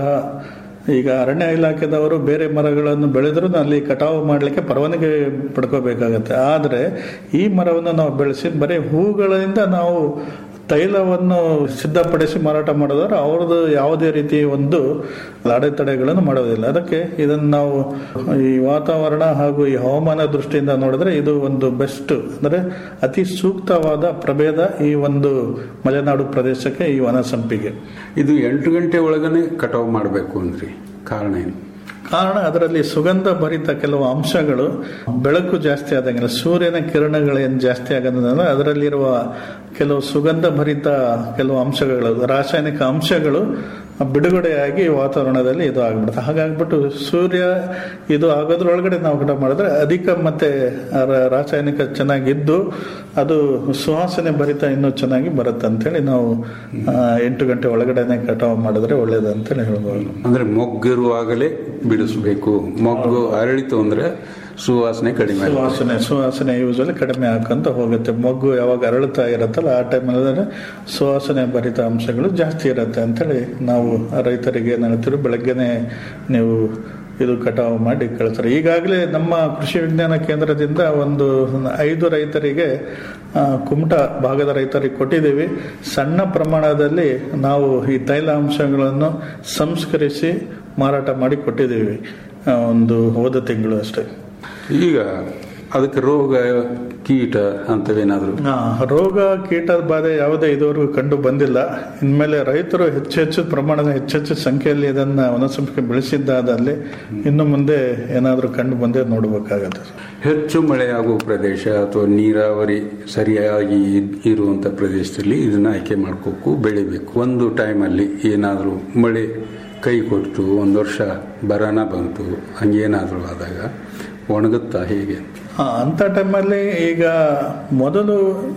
ಈಗ ಅರಣ್ಯ ಇಲಾಖೆದವರು ಬೇರೆ ಮರಗಳನ್ನು ಬೆಳೆದ್ರೂ ಅಲ್ಲಿ ಕಟಾವು ಮಾಡಲಿಕ್ಕೆ ಪರವಾನಗಿ ಪಡ್ಕೋಬೇಕಾಗತ್ತೆ ಆದರೆ ಈ ಮರವನ್ನು ನಾವು ಬೆಳೆಸಿ ಬರೀ ಹೂಗಳಿಂದ ನಾವು ತೈಲವನ್ನು ಸಿದ್ಧಪಡಿಸಿ ಮಾರಾಟ ಮಾಡೋದಾದ್ರೆ ಅವ್ರದ್ದು ಯಾವುದೇ ರೀತಿ ಒಂದು ಅಡೆತಡೆಗಳನ್ನು ಮಾಡೋದಿಲ್ಲ ಅದಕ್ಕೆ ಇದನ್ನು ನಾವು ಈ ವಾತಾವರಣ ಹಾಗೂ ಈ ಹವಾಮಾನ ದೃಷ್ಟಿಯಿಂದ ನೋಡಿದ್ರೆ ಇದು ಒಂದು ಬೆಸ್ಟ್ ಅಂದರೆ ಅತಿ ಸೂಕ್ತವಾದ ಪ್ರಭೇದ ಈ ಒಂದು ಮಲೆನಾಡು ಪ್ರದೇಶಕ್ಕೆ ಈ ವನ ಸಂಪಿಗೆ ಇದು ಎಂಟು ಗಂಟೆ ಒಳಗನೆ ಕಟಾವು ಮಾಡಬೇಕು ಅಂದ್ರಿ ಕಾರಣ ಏನು ಕಾರಣ ಅದರಲ್ಲಿ ಸುಗಂಧ ಭರಿತ ಕೆಲವು ಅಂಶಗಳು ಬೆಳಕು ಜಾಸ್ತಿ ಆದಂಗಿಲ್ಲ ಸೂರ್ಯನ ಕಿರಣಗಳೇನು ಜಾಸ್ತಿ ಆಗೋದ್ರಿಂದ ಅದರಲ್ಲಿರುವ ಕೆಲವು ಸುಗಂಧ ಭರಿತ ಕೆಲವು ಅಂಶಗಳು ರಾಸಾಯನಿಕ ಅಂಶಗಳು ಬಿಡುಗಡೆಯಾಗಿ ವಾತಾವರಣದಲ್ಲಿ ಇದು ಆಗ್ಬಿಡುತ್ತೆ ಹಾಗಾಗ್ಬಿಟ್ಟು ಸೂರ್ಯ ಇದು ಆಗೋದ್ರೊಳಗಡೆ ನಾವು ಗಿಡ ಮಾಡಿದ್ರೆ ಅಧಿಕ ಮತ್ತೆ ರ- ರಾಸಾಯನಿಕ ಚೆನ್ನಾಗಿದ್ದು ಅದು ಸುವಾಸನೆ ಭರಿತ ಇನ್ನೂ ಚೆನ್ನಾಗಿ ಬರುತ್ತೆ ಅಂತೇಳಿ ನಾವು ಆ, ಎಂಟು ಗಂಟೆ ಒಳಗಡೆನೆ ಕಟಾವು ಮಾಡಿದ್ರೆ ಒಳ್ಳೇದು ಅಂತೇಳಿ ಹೇಳ್ಬೋದು ಅಂದ್ರೆ ಮೊಗ್ಗಿರುವಾಗಲೇ ಬಿಡಿಸಬೇಕು ಮೊಗ್ಗು ಅರಳಿತು ಅಂದ್ರೆ ಸುವಾಸನೆ ಕಡಿಮೆ ಆಗುತ್ತೆ. ಸುವಾಸನೆ ಸುವಾಸನೆ ಯೂಸಲಿ ಕಡಿಮೆ ಹಾಕಂತ ಹೋಗುತ್ತೆ ಮೊಗ್ಗು ಯಾವಾಗ ಅರಳುತ್ತಾ ಇರುತ್ತಲ್ಲ ಆ ಟೈಮಲ್ಲಿ ಸುವಾಸನೆ ಭರಿತ ಅಂಶಗಳು ಜಾಸ್ತಿ ಇರುತ್ತೆ ಅಂತೇಳಿ ನಾವು ರೈತರಿಗೆ ಏನು ಹೇಳ್ತೀವಿ ಬೆಳಗ್ಗೆನೆ ನೀವು ಇದು ಕಟಾವು ಮಾಡಿ ಕಳಿಸ್ತಾರೆ ಈಗಾಗಲೇ ನಮ್ಮ ಕೃಷಿ ವಿಜ್ಞಾನ ಕೇಂದ್ರದಿಂದ ಒಂದು ಐದು ರೈತರಿಗೆ ಆ, ಕುಮಟಾ ಭಾಗದ ರೈತರಿಗೆ ಕೊಟ್ಟಿದ್ದೀವಿ ಸಣ್ಣ ಪ್ರಮಾಣದಲ್ಲಿ ನಾವು ಈ ತೈಲಾಂಶಗಳನ್ನು ಸಂಸ್ಕರಿಸಿ ಮಾರಾಟ ಮಾಡಿ ಕೊಟ್ಟಿದ್ದೀವಿ ಆ, ಒಂದು ಹೋದ ತಿಂಗಳು ಅಷ್ಟೇ ಈಗ ಅದಕ್ಕೆ ರೋಗ ಕೀಟ ಅಂತವೇನಾದ್ರು ಆ, ರೋಗ ಕೀಟದ ಬಾಧೆ ಯಾವುದೇ ಇದುವರೆಗೂ ಕಂಡು ಬಂದಿಲ್ಲ ಇನ್ಮೇಲೆ ರೈತರು ಹೆಚ್ಚು ಹೆಚ್ಚು ಪ್ರಮಾಣದ ಹೆಚ್ಚೆಚ್ಚು ಸಂಖ್ಯೆಯಲ್ಲಿ ಇದನ್ನ ವನಸಂಪಿಕೆ ಬೆಳೆಸಿದ್ದಾದಲ್ಲಿ ಇನ್ನು ಮುಂದೆ ಏನಾದರೂ ಕಂಡು ಬಂದೇ ನೋಡಬೇಕಾಗತ್ತೆ ಹೆಚ್ಚು ಮಳೆಯಾಗುವ ಪ್ರದೇಶ ಅಥವಾ ನೀರಾವರಿ ಸರಿಯಾಗಿ ಇದ್- ಇರುವಂತ ಪ್ರದೇಶದಲ್ಲಿ ಇದನ್ನ ಆಯ್ಕೆ ಮಾಡ್ಕೋಕು ಬೆಳಿಬೇಕು ಒಂದು ಟೈಮಲ್ಲಿ ಏನಾದರೂ ಮಳೆ ಕೈ ಕೊಟ್ಟು ಒಂದು ವರ್ಷ ಬರನ ಬಂತು ಹಂಗೇನಾದರೂ ಆದಾಗ ಒಣಗುತ್ತಾ ಹೇಗೆ ಆ, ಅಂತ ಟೈಮಲ್ಲಿ ಈಗ ಮೊದಲು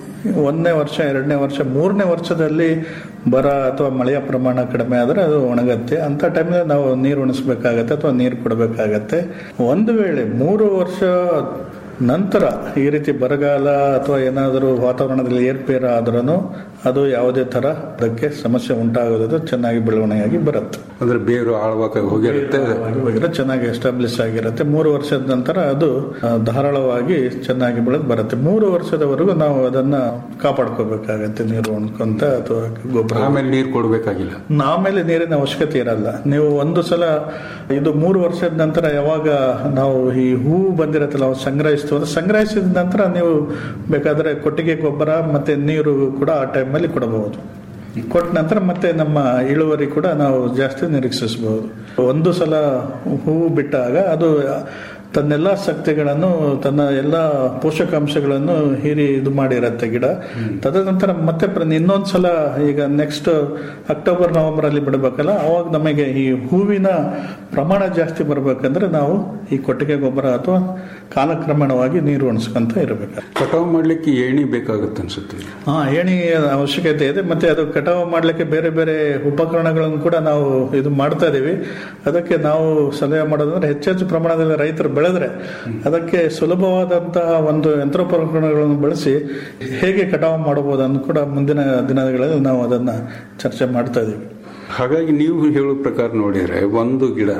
ಒಂದನೇ ವರ್ಷ ಎರಡನೇ ವರ್ಷ ಮೂರನೇ ವರ್ಷದಲ್ಲಿ ಬರ ಅಥವಾ ಮಳೆಯ ಪ್ರಮಾಣ ಕಡಿಮೆ ಆದರೆ ಅದು ಒಣಗತ್ತೆ ಅಂತ ಟೈಮಲ್ಲಿ ನಾವು ನೀರು ಉಣಿಸ್ಬೇಕಾಗತ್ತೆ ಅಥವಾ ನೀರು ಕೊಡಬೇಕಾಗತ್ತೆ ಒಂದು ವೇಳೆ ಮೂರು ವರ್ಷ ನಂತರ ಈ ರೀತಿ ಬರಗಾಲ ಅಥವಾ ಏನಾದರೂ ವಾತಾವರಣದಲ್ಲಿ ಏರ್ಪೇರ ಆದ್ರೂ ಅದು ಯಾವುದೇ ತರ ಅದಕ್ಕೆ ಸಮಸ್ಯೆ ಉಂಟಾಗೋದು ಚೆನ್ನಾಗಿ ಬೆಳವಣಿಗೆಯಾಗಿ ಬರುತ್ತೆ ಅಂದ್ರೆ ಬೇರು ಆಳವಾಗಿ ಹೋಗಿರುತ್ತೆ ಹೋಗಿದ್ರೆ ಚೆನ್ನಾಗಿ ಎಸ್ಟಾಬ್ಲಿಷ್ ಆಗಿರುತ್ತೆ ಮೂರು ವರ್ಷದ ನಂತರ ಅದು ಆ, ಧಾರಾಳವಾಗಿ ಚೆನ್ನಾಗಿ ಬೆಳೆದು ಬರುತ್ತೆ ಮೂರು ವರ್ಷದವರೆಗೂ ನಾವು ಅದನ್ನ ಕಾಪಾಡ್ಕೋಬೇಕಾಗತ್ತೆ ನೀರು ಉಣ್ಕೊಂತ ಅಥವಾ ಗೊಬ್ಬರ ಆಮೇಲೆ ನೀರು ಕೊಡಬೇಕಾಗಿಲ್ಲ ಆಮೇಲೆ ನೀರಿನ ಅವಶ್ಯಕತೆ ಇರಲ್ಲ ನೀವು ಒಂದು ಸಲ ಇದು ಮೂರು ವರ್ಷದ ನಂತರ ಯಾವಾಗ ನಾವು ಈ ಹೂವು ಬಂದಿರತ್ತಲ್ಲ ಅವು ಸಂಗ್ರಹಿಸ್ತೀವಿ ಅದು ಸಂಗ್ರಹಿಸಿದ ನಂತರ ನೀವು ಬೇಕಾದ್ರೆ ಕೊಟ್ಟಿಗೆ ಗೊಬ್ಬರ ಮತ್ತೆ ನೀರು ಕೂಡ ಆ ಟೈಮಲ್ಲಿ ಕೊಡಬಹುದು ಕೊಟ್ಟ ನಂತರ ಮತ್ತೆ ನಮ್ಮ ಇಳುವರಿ ಕೂಡ ನಾವು ಜಾಸ್ತಿ ನಿರೀಕ್ಷಿಸಬಹುದು ಒಂದು ಸಲ ಹೂವು ಬಿಟ್ಟಾಗ ಅದು ತನ್ನೆಲ್ಲ ಶಕ್ತಿಗಳನ್ನು ತನ್ನ ಎಲ್ಲ ಪೋಷಕಾಂಶಗಳನ್ನು ಹೀರಿ ಇದು ಮಾಡಿರತ್ತೆ ಗಿಡ ತದನಂತರ ಮತ್ತೆ ಪ್ರ- ಇನ್ನೊಂದ್ಸಲ ಈಗ ನೆಕ್ಸ್ಟ್ ಅಕ್ಟೋಬರ್ ನವೆಂಬರ್ ಅಲ್ಲಿ ಬಿಡಬೇಕಲ್ಲ ಅವಾಗ ನಮಗೆ ಈ ಹೂವಿನ ಪ್ರಮಾಣ ಜಾಸ್ತಿ ಬರ್ಬೇಕಂದ್ರೆ ನಾವು ಈ ಕೊಟ್ಟಿಗೆ ಗೊಬ್ಬರ ಅಥವಾ ಕಾಲಕ್ರಮೇಣವಾಗಿ ನೀರು ಒಣಸ್ಕೊಂತ ಇರಬೇಕು ಕಟಾವು ಮಾಡ್ಲಿಕ್ಕೆ ಏಣಿ ಬೇಕಾಗುತ್ತೆ ಅನ್ಸುತ್ತೆ ಹಾ ಏಣಿ ಅವಶ್ಯಕತೆ ಇದೆ ಮತ್ತೆ ಅದು ಕಟಾವು ಮಾಡ್ಲಿಕ್ಕೆ ಬೇರೆ ಬೇರೆ ಉಪಕರಣಗಳನ್ನು ಕೂಡ ನಾವು ಇದು ಮಾಡ್ತಾ ಇದೀವಿ ಅದಕ್ಕೆ ನಾವು ಸಲಹೆ ಮಾಡೋದಂದ್ರೆ ಹೆಚ್ಚೆಚ್ಚು ಪ್ರಮಾಣದಲ್ಲಿ ರೈತರು ಬೆಳೆದ್ರೆ ಅದಕ್ಕೆ ಸುಲಭವಾದಂತಹ ಒಂದು ಯಂತ್ರೋಪಕರಣಗಳನ್ನು ಬಳಸಿ ಹೇಗೆ ಕಟಾವು ಮಾಡಬಹುದನ್ನು ಕೂಡ ಮುಂದಿನ ದಿನಗಳಲ್ಲಿ ನಾವು ಅದನ್ನ ಚರ್ಚೆ ಮಾಡ್ತಾ ಇದೀವಿ ಹಾಗಾಗಿ ನೀವು ಹೇಳೋ ಪ್ರಕಾರ ನೋಡಿದ್ರೆ ಒಂದು ಗಿಡ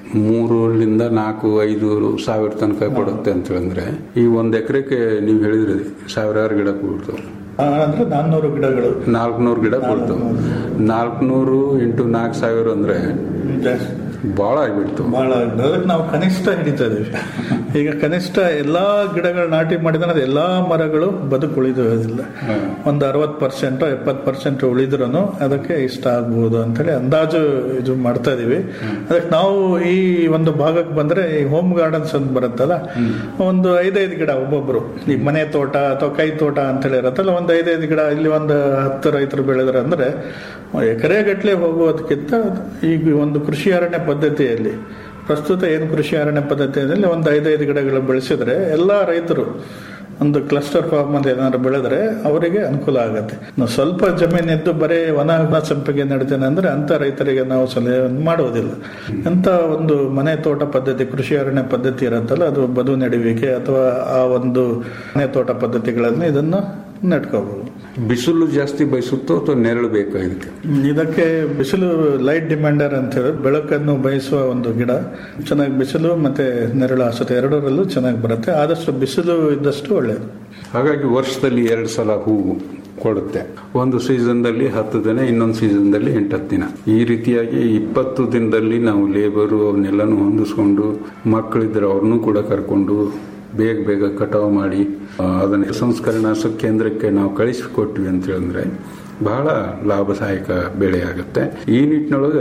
ಮೂರರಿಂದ ನಾಲ್ಕು ಐದು ಸಾವಿರ ತನಕ ಕೊಡುತ್ತೆ ಅಂತ ಹೇಳಿದ್ರೆ ಈ ಒಂದ್ ಎಕರೆಗೆ ನೀವು ಹೇಳಿದ್ರಿ ಸಾವಿರಾರು ಗಿಡ ಕೊಡ್ತಾವೆ ಆ, ಅಂದ್ರೆ ನಾನ್ನೂರು ಗಿಡಗಳು ನಾಲ್ಕುನೂರು ಗಿಡ ಕೊಡ್ತಾವೆ ನಾಲ್ಕುನೂರು ಇಂಟು ನಾಲ್ಕು ಸಾವಿರ ಅಂದ್ರೆ ಜಾಸ್ತಿ ಬಹಳ ಆಗ್ಬಿಡ್ತು ಬಹಳ ಅದಕ್ಕೆ ನಾವು ಕನಿಷ್ಠ ಹಿಡಿತಾ ಇದೀವಿ ಈಗ ಕನಿಷ್ಠ ಎಲ್ಲಾ ಗಿಡಗಳು ನಾಟಿ ಮಾಡಿದ್ರೆ ಅದು ಎಲ್ಲಾ ಮರಗಳು ಬದುಕು ಉಳಿದಿರೋದಿಲ್ಲ ಒಂದು ಅರವತ್ ಪರ್ಸೆಂಟ್ ಎಪ್ಪತ್ ಪರ್ಸೆಂಟ್ ಉಳಿದ್ರೂ ಅದಕ್ಕೆ ಇಷ್ಟ ಆಗ್ಬಹುದು ಅಂತೇಳಿ ಅಂದಾಜು ಇದು ಮಾಡ್ತಾ ಇದೀವಿ ಅದಕ್ಕೆ ನಾವು ಈ ಒಂದು ಭಾಗಕ್ಕೆ ಬಂದ್ರೆ ಈ ಹೋಮ್ ಗಾರ್ಡನ್ಸ್ ಅಂತ ಬರುತ್ತಲ್ಲ ಒಂದು ಐದೈದು ಗಿಡ ಒಬ್ಬೊಬ್ರು ಈ ಮನೆ ತೋಟ ಅಥವಾ ಕೈ ತೋಟ ಅಂತೇಳಿ ಇರತ್ತಲ್ಲ ಒಂದು ಐದೈದು ಗಿಡ ಇಲ್ಲಿ ಒಂದು ಹತ್ತು ರೈತರು ಬೆಳೆದ್ರೆ ಅಂದ್ರೆ ಎಕರೆ ಗಟ್ಟಲೆ ಹೋಗುವುದಕ್ಕಿಂತ ಈಗ ಒಂದು ಕೃಷಿ ಅರಣ್ಯ ಪದ್ಧತಿಯಲ್ಲಿ ಪ್ರಸ್ತುತ ಏನು ಕೃಷಿ ಅರಣ್ಯ ಪದ್ಧತಿಯಲ್ಲಿ ಒಂದು ಐದೈದು ಗಿಡಗಳು ಬೆಳೆಸಿದ್ರೆ ಎಲ್ಲಾ ರೈತರು ಒಂದು ಕ್ಲಸ್ಟರ್ ಫಾರ್ಮ್ ಅಂತ ಏನಾದ್ರು ಬೆಳೆದ್ರೆ ಅವರಿಗೆ ಅನುಕೂಲ ಆಗುತ್ತೆ ನಾವು ಸ್ವಲ್ಪ ಜಮೀನಿದ್ದು ಬರೀ ವನ ಸಂಪಿಗೆ ನಡೀತೇನೆ ಅಂದ್ರೆ ಅಂತ ರೈತರಿಗೆ ನಾವು ಸಲಹೆ ಮಾಡುವುದಿಲ್ಲ ಅಂತ ಒಂದು ಮನೆ ತೋಟ ಪದ್ಧತಿ ಕೃಷಿ ಅರಣ್ಯ ಪದ್ಧತಿ ಇರುತ್ತಲ್ಲ ಅದು ಬದು ನೆಡುವಿಕೆ ಅಥವಾ ಆ ಒಂದು ಮನೆ ತೋಟ ಪದ್ಧತಿಗಳನ್ನು ಇದನ್ನ ನೆಟ್ಕೋಬಹುದು ಬಿಸಿಲು ಜಾಸ್ತಿ ಬಯಸುತ್ತೋ ಅಥವಾ ನೆರಳು ಬೇಕಾ ಇದಕ್ಕೆ ಇದಕ್ಕೆ ಬಿಸಿಲು ಲೈಟ್ ಡಿಮ್ಯಾಂಡರ್ ಅಂತ ಹೇಳಿ ಬೆಳಕನ್ನು ಬಯಸುವ ಒಂದು ಗಿಡ ಚೆನ್ನಾಗಿ ಬಿಸಿಲು ಮತ್ತೆ ನೆರಳು ಆಸತೆ ಎರಡರಲ್ಲೂ ಚೆನ್ನಾಗಿ ಬರುತ್ತೆ ಆದಷ್ಟು ಬಿಸಿಲು ಇದ್ದಷ್ಟು ಒಳ್ಳೆಯದು ಹಾಗಾಗಿ ವರ್ಷದಲ್ಲಿ ಎರಡು ಸಲ ಹೂವು ಕೊಡುತ್ತೆ ಒಂದು ಸೀಸನ್ದಲ್ಲಿ ಹತ್ತು ದಿನ ಇನ್ನೊಂದು ಸೀಸನ್ದಲ್ಲಿ ಎಂಟತ್ತು ದಿನ ಈ ರೀತಿಯಾಗಿ ಇಪ್ಪತ್ತು ದಿನದಲ್ಲಿ ನಾವು ಲೇಬರು ಅವನ್ನೆಲ್ಲನೂ ಹೊಂದಿಸ್ಕೊಂಡು ಮಕ್ಕಳಿದ್ರೆ ಅವ್ರನ್ನೂ ಕೂಡ ಕರ್ಕೊಂಡು ಬೇಗ ಬೇಗ ಕಟಾವು ಮಾಡಿ ಆ, ಅದನ್ನ ಸಂಸ್ಕರಣಾ ಸ- ಕೇಂದ್ರಕ್ಕೆ ನಾವು ಕಳಿಸಿಕೊಟ್ವಿ ಅಂತ ಹೇಳಿದ್ರೆ ಬಹಳ ಲಾಭದಾಯಕ ಬೆಳೆ ಆಗುತ್ತೆ ಈ ನಿಟ್ಟಿನೊಳಗೆ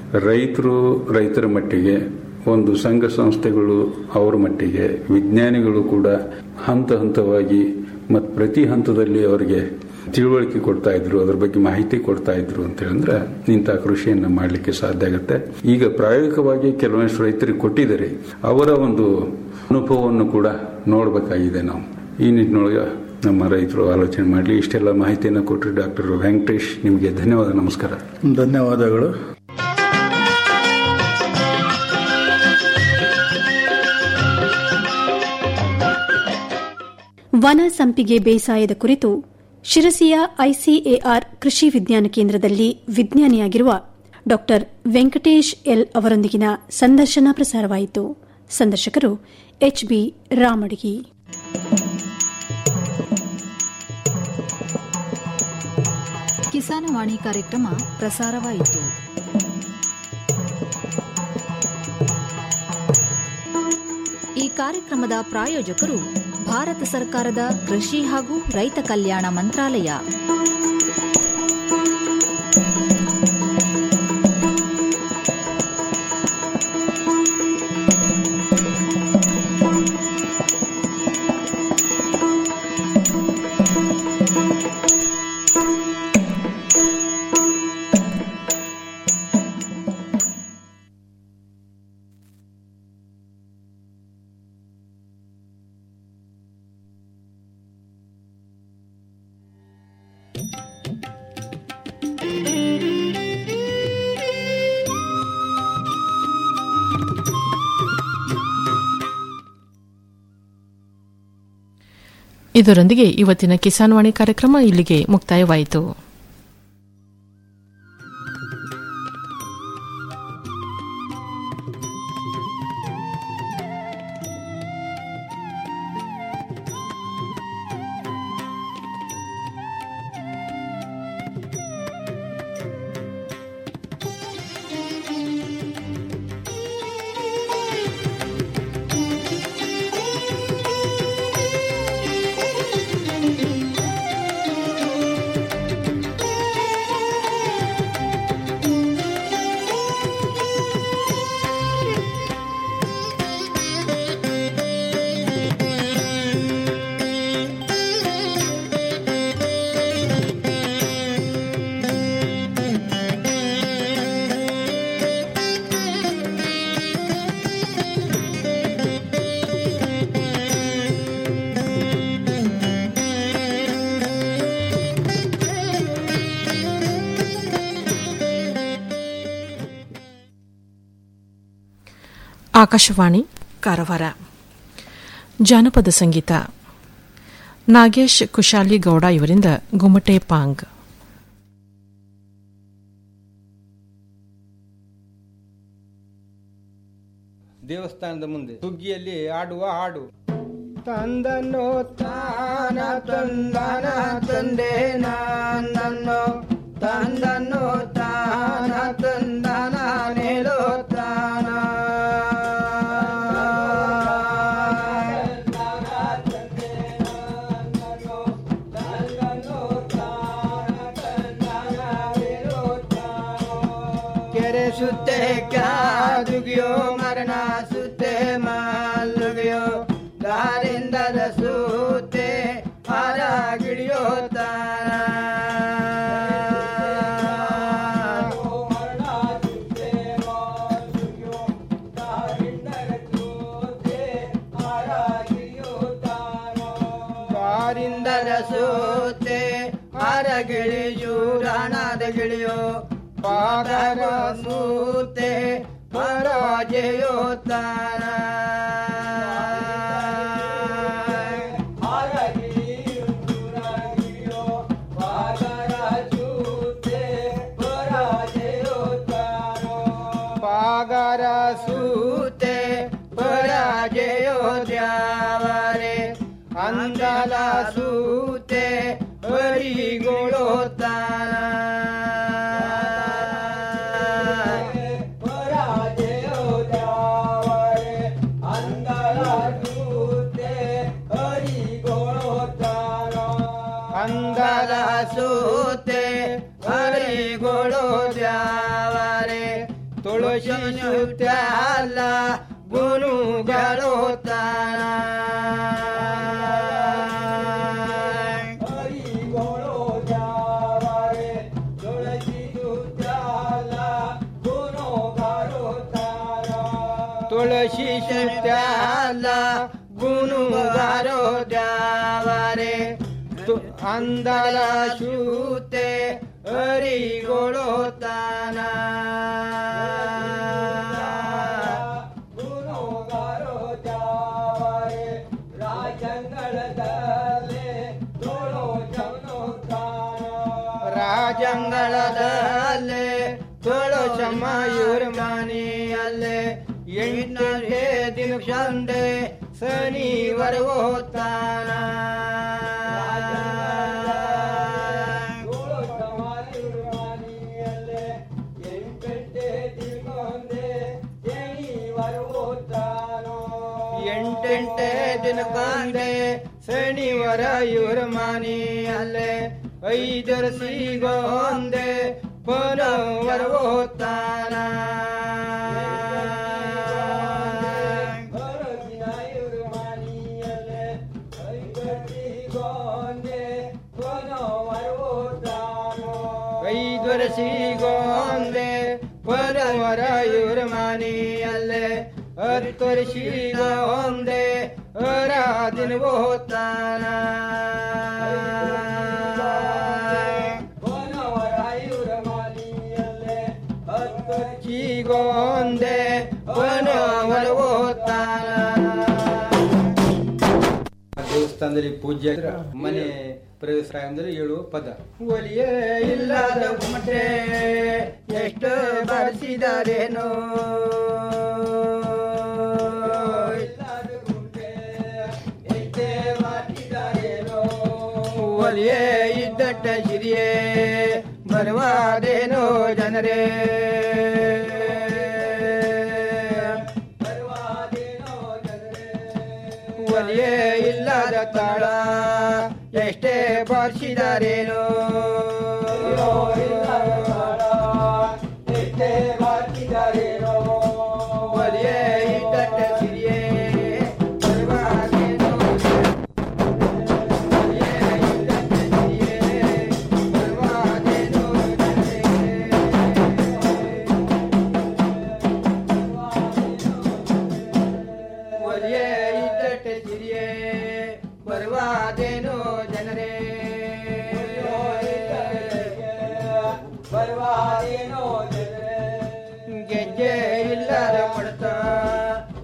ರೈತರು ರೈತರ ಮಟ್ಟಿಗೆ ಒಂದು ಸಂಘ ಸಂಸ್ಥೆಗಳು ಅವರ ಮಟ್ಟಿಗೆ ವಿಜ್ಞಾನಿಗಳು ಕೂಡ ಹಂತ ಹಂತವಾಗಿ ಮತ್ತು ಪ್ರತಿ ಹಂತದಲ್ಲಿ ಅವರಿಗೆ ತಿಳುವಳಿಕೆ ಕೊಡ್ತಾ ಇದ್ರು ಅದ್ರ ಬಗ್ಗೆ ಮಾಹಿತಿ ಕೊಡ್ತಾ ಇದ್ರು ಅಂತ ಹೇಳಿದ್ರೆ ಇಂಥ ಕೃಷಿಯನ್ನು ಮಾಡಲಿಕ್ಕೆ ಸಾಧ್ಯ ಆಗುತ್ತೆ ಈಗ ಪ್ರಾಯೋಗಿಕವಾಗಿ ಕೆಲವೊಂದಿಷ್ಟು ರೈತರಿಗೆ ಕೊಟ್ಟಿದ್ದಾರೆ ಅವರ ಒಂದು ಅನುಭವವನ್ನು ಕೂಡ ನೋಡಬೇಕಾಗಿದೆ ನಾವು ಈ ನಿಟ್ಟಿನೊಳಗೆ ನಮ್ಮ ರೈತರು ಆಲೋಚನೆ ಮಾಡಲಿ ಇಷ್ಟೆಲ್ಲ ಮಾಹಿತಿಯನ್ನು ಕೊಟ್ಟರು ಡಾಕ್ಟರ್ ವೆಂಕಟೇಶ್ ನಿಮಗೆ ಧನ್ಯವಾದ ನಮಸ್ಕಾರ ಧನ್ಯವಾದಗಳು ವನ ಸಂಪಿಗೆ ಬೇಸಾಯದ ಕುರಿತು ಶಿರಸಿಯ ಐಸಿಎಆರ್ ಕೃಷಿ ವಿಜ್ಞಾನ ಕೇಂದ್ರದಲ್ಲಿ ವಿಜ್ಞಾನಿಯಾಗಿರುವ ಡಾ ವೆಂಕಟೇಶ್ ಎಲ್ ಅವರೊಂದಿಗಿನ ಸಂದರ್ಶನ ಪ್ರಸಾರವಾಯಿತು ಸಂದರ್ಶಕರು ಎಚ್ಬಿ ರಾಮಡಿಗಿ ಕಿಸಾನವಾಣಿ ಕಾರ್ಯಕ್ರಮ ಪ್ರಸಾರವಾಯಿತು ಈ ಕಾರ್ಯಕ್ರಮದ ಪ್ರಾಯೋಜಕರು ಭಾರತ ಸರ್ಕಾರದ ಕೃಷಿ ಹಾಗೂ ರೈತ ಕಲ್ಯಾಣ ಮಂತ್ರಾಲಯ ಇದರೊಂದಿಗೆ ಇವತ್ತಿನ ಕಿಸಾನ್ ವಾಣಿ ಕಾರ್ಯಕ್ರಮ ಇಲ್ಲಿಗೆ ಮುಕ್ತಾಯವಾಯಿತು ಆಕಾಶವಾಣಿ ಕಾರವಾರ ಜಾನಪದ ಸಂಗೀತ ನಾಗೇಶ್ ಕುಶಾಲಿ ಗೌಡ ಇವರಿಂದ ಗುಮಟೆ ಪಾಂಗ್ ದೇವಸ್ಥಾನದ ಮುಂದೆ ಸುಗ್ಗಿಯಲ್ಲಿ ಆಡುವ ಹಾಡು ತಂದನೋ ತಾನ ತಂದನ ತಂದೆ ನಾನನ್ನೋ ತಂದನೋ ತಾನ ತಂದನ ನೇಲೋ ತಾನ ಕೆರೆ ಸುತ್ತೆ ಕ್ಯಾದುಗಿಯೋ ಮರಣ ಸುತ್ತೆ ಮಾಲುಗಿಯೋ ದಾರಿಂದದ ಸುತ್ತೆ ಹಾರ ಗಿಳಿಯೋ ತಾನ ದಾರಿಂದದ ಸುತ್ತೆ ಹಾರ ಗಿಳಿಯು ರಾಣದ ಗಿಳಿಯೋ ಪಾದರ ಸೂತೆ ಪರಾಜಯೋ ತಾನ ಪಾಗರ ಸೂತೆ ಪರಾಜಯೋ ದ್ಯಾವರೆ ಅಂದಲ ಸೂತೆ ಹರಿಗೋಳೋ ತಾನ ಅಂದಲ ಸೂತೆ ಹರಿಗೋಳೋ ದ್ಯಾವರೆ ತುಳಸಿ ಸುತ್ತಲ್ಲ ಗುನುಗಳೋ ತಾನ ತುಳಸಿ ಸುತ್ತಲ್ಲ ಗುನುಗಾರೋ ದ್ಯಾವರೆ ತು- ಅಂದಲ ಶೂತೆ ಹರಿಗೋಳೋ ತಾನ ರಾಜಂಗಳದಲ್ಲೇ ತೋಳೋ ಶಮಯೂರ ಮನೆಯಲ್ಲೇ ಎಂಟನೇ ದಿನ ಸಂಡೆ ಶನಿವಾರ ಹೋತಾನ ಎಂಟೆಂಟೆ ದಿನಕ್ಕೊಂದೆ ಶನಿವಾರ ಇವ್ರ ಮನೆಯಲ್ಲೇ ಐದರ ಸಿಗೊಂದೆ ಪನವರ ಹೋತಾನ ಐದರ ಸಿಗೊಂದೆ ಪನವರ ಇವ್ರ ಮನೆಯಲ್ಲೇ ಹತ್ತುವರ ಸಿಗೊಂದೆ ಹರಾದಿನ ಹೋತಾನ ಚೀಗೊಂದೆ ವನವರ ಹೋತಾನ ದೇವಸ್ಥಾನದಲ್ಲಿ ಪೂಜೆ ಆದ್ರೆ ಮನೆ ಪ್ರವೇಶ ಅಂದ್ರೆ ಏಳು ಪದ ಒಲಿಯೇ ಇಲ್ಲದ ಗುಮಟೆ ಎಷ್ಟು ಬರೆಸಿದರೇನೋ ಒಲಿಯೇ ಇದ್ದಟ್ಟ ಸಿರಿಯೇ ಬರುವಾದೇನೋ ಜನರೇ ಒಲಿಯೇ ಇಲ್ಲದ ತಾಳ ಎಷ್ಟೇ ಬಾರಿಸಿದರೇನೋ ಒಲಿಯೇ ಇದ್ದಟ್ಟ ಸಿರಿಯೇ ಬರುವಾದೇನೋ ಒಲಿಯೇ ಇದ್ದಟ್ಟ ಸಿರಿಯೇ ಬರುವಾದೇನೋ ಜನರೇ ಬರುವಾದೇನೋ ಜನರೇ ಗೆಜ್ಜೆ ಇಲ್ಲದ ಪಡ್ತ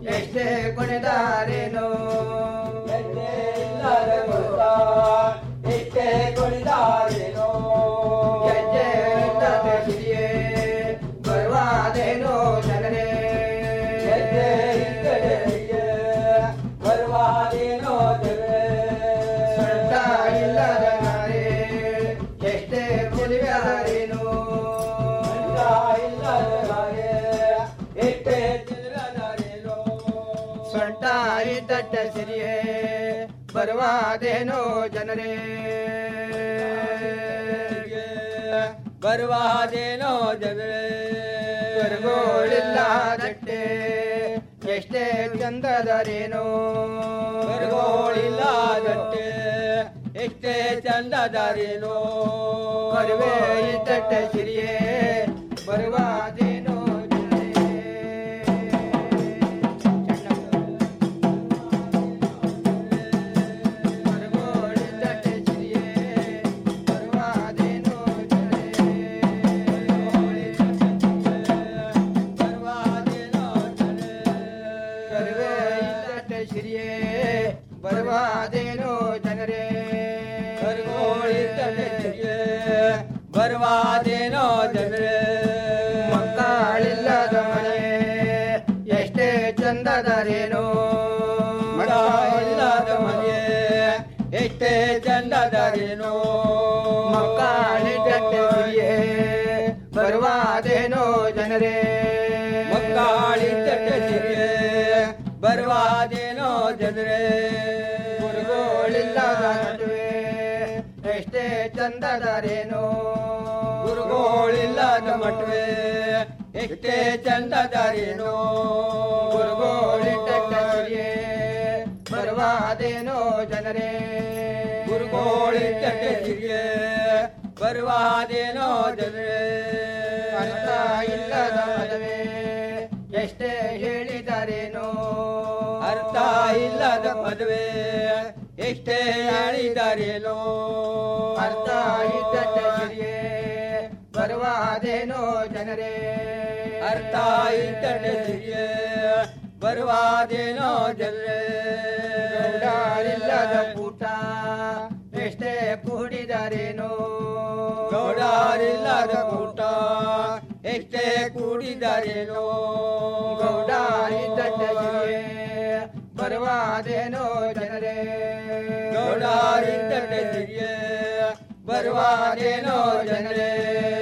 ಇದ್ದಟ್ಟ ಸಿರಿಯೇ ಬರುವಾದೇನೋ ಜನರೇ ಬರುವಾದೇನೋ ಜನರೇ ಬರುಗೋಳಿಲ್ಲದಟ್ಟೆ ಎಷ್ಟೇ ಚಂದದರೇನೋ ಬರುಗೋಳಿಲ್ಲದಟ್ಟೆ ಎಷ್ಟೇ ಚಂದದರೇನೋ ಬರುವೆ ಇದ್ದಟ್ಟೆ ಸಿರಿಯೇ ಬರುವಾದೇನೋ ಸಿರಿಯೇ ಬರುವಾದೇನೋ ಜನರೇ ಸಿರಿಯೇ ಬರುವಾದೇನೋ ಜನರೇ ಮಕ್ಕಳಿಲ್ಲದ ಮನೆ ಎಷ್ಟೇ ಚಂದದರೇನೋ ಮಕ್ಕಳಿಲ್ಲದ ಮನೆ ಎಷ್ಟೇ ಚಂದದರೇನೋ ಮಕ್ಕಳಿದ್ದಟ್ಟೆ ಸಿರಿಯೇ ಬರುವಾದೇನೋ ಜನರೇ ಮಕ್ಕಳಿದ್ದಟ್ಟೆ ಸಿರಿಯೇ ಬರುವಾದೇನೋ ಜನರೇ ಗುರುಗಳಿಲ್ಲದ ನಡುವೆ ಎಷ್ಟೇ ಚಂದದರೇನೋ ಗುರುಗಳಿಲ್ಲದ ಮಟ್ವೆ ಎಷ್ಟೇ ಚಂದದರೇನೋ ಗುರುಗಳಿಟ್ಟೆ ಬರುವಾದೇನೋ ಜನರೇ ಗುರುಗಳಿಟ್ಟೆ ಸಿರಿಯೇ ಬರುವಾದೇನೋ ಜನರೇ ಅರ್ಥ ಇಲ್ಲದ ಮದುವೆ ಎಷ್ಟೇ ಹೇಳಿದರೇನೋ ಅರ್ಥ ಇಲ್ಲದ ಮದುವೆ ಎಷ್ಟೇ ಹೇಳಿದರೇನೋ ಅರ್ಥ ಇದ್ದಟ್ಟೆ ಸಿರಿಯೇ ಬರುವಾದೇನೋ ಜನರೇ ಅರ್ಥ ಇದ್ದಟ್ಟೆ ಸಿರಿಯೇ ಬರುವಾದೇನೋ ಜನರೇ ಗೌಡರಿಲ್ಲದ ಕೂಟ ಎಷ್ಟೇ ಕೂಡಿದರೇನೋ ಗೌಡರಿಲ್ಲದ ಕೂಟ ಎಷ್ಟೇ ಕೂಡಿದರೇನೋ ಗೌಡ ಇದ್ದಟ್ಟೆ ಸಿರಿಯೇ ಬರುವಾದೇನೋ ಜನರೇ ಗೌಡರಿದ್ದಟ್ಟೆ ಸಿರಿಯೇ ಬರುವಾದೇನೋ ಜನರೇ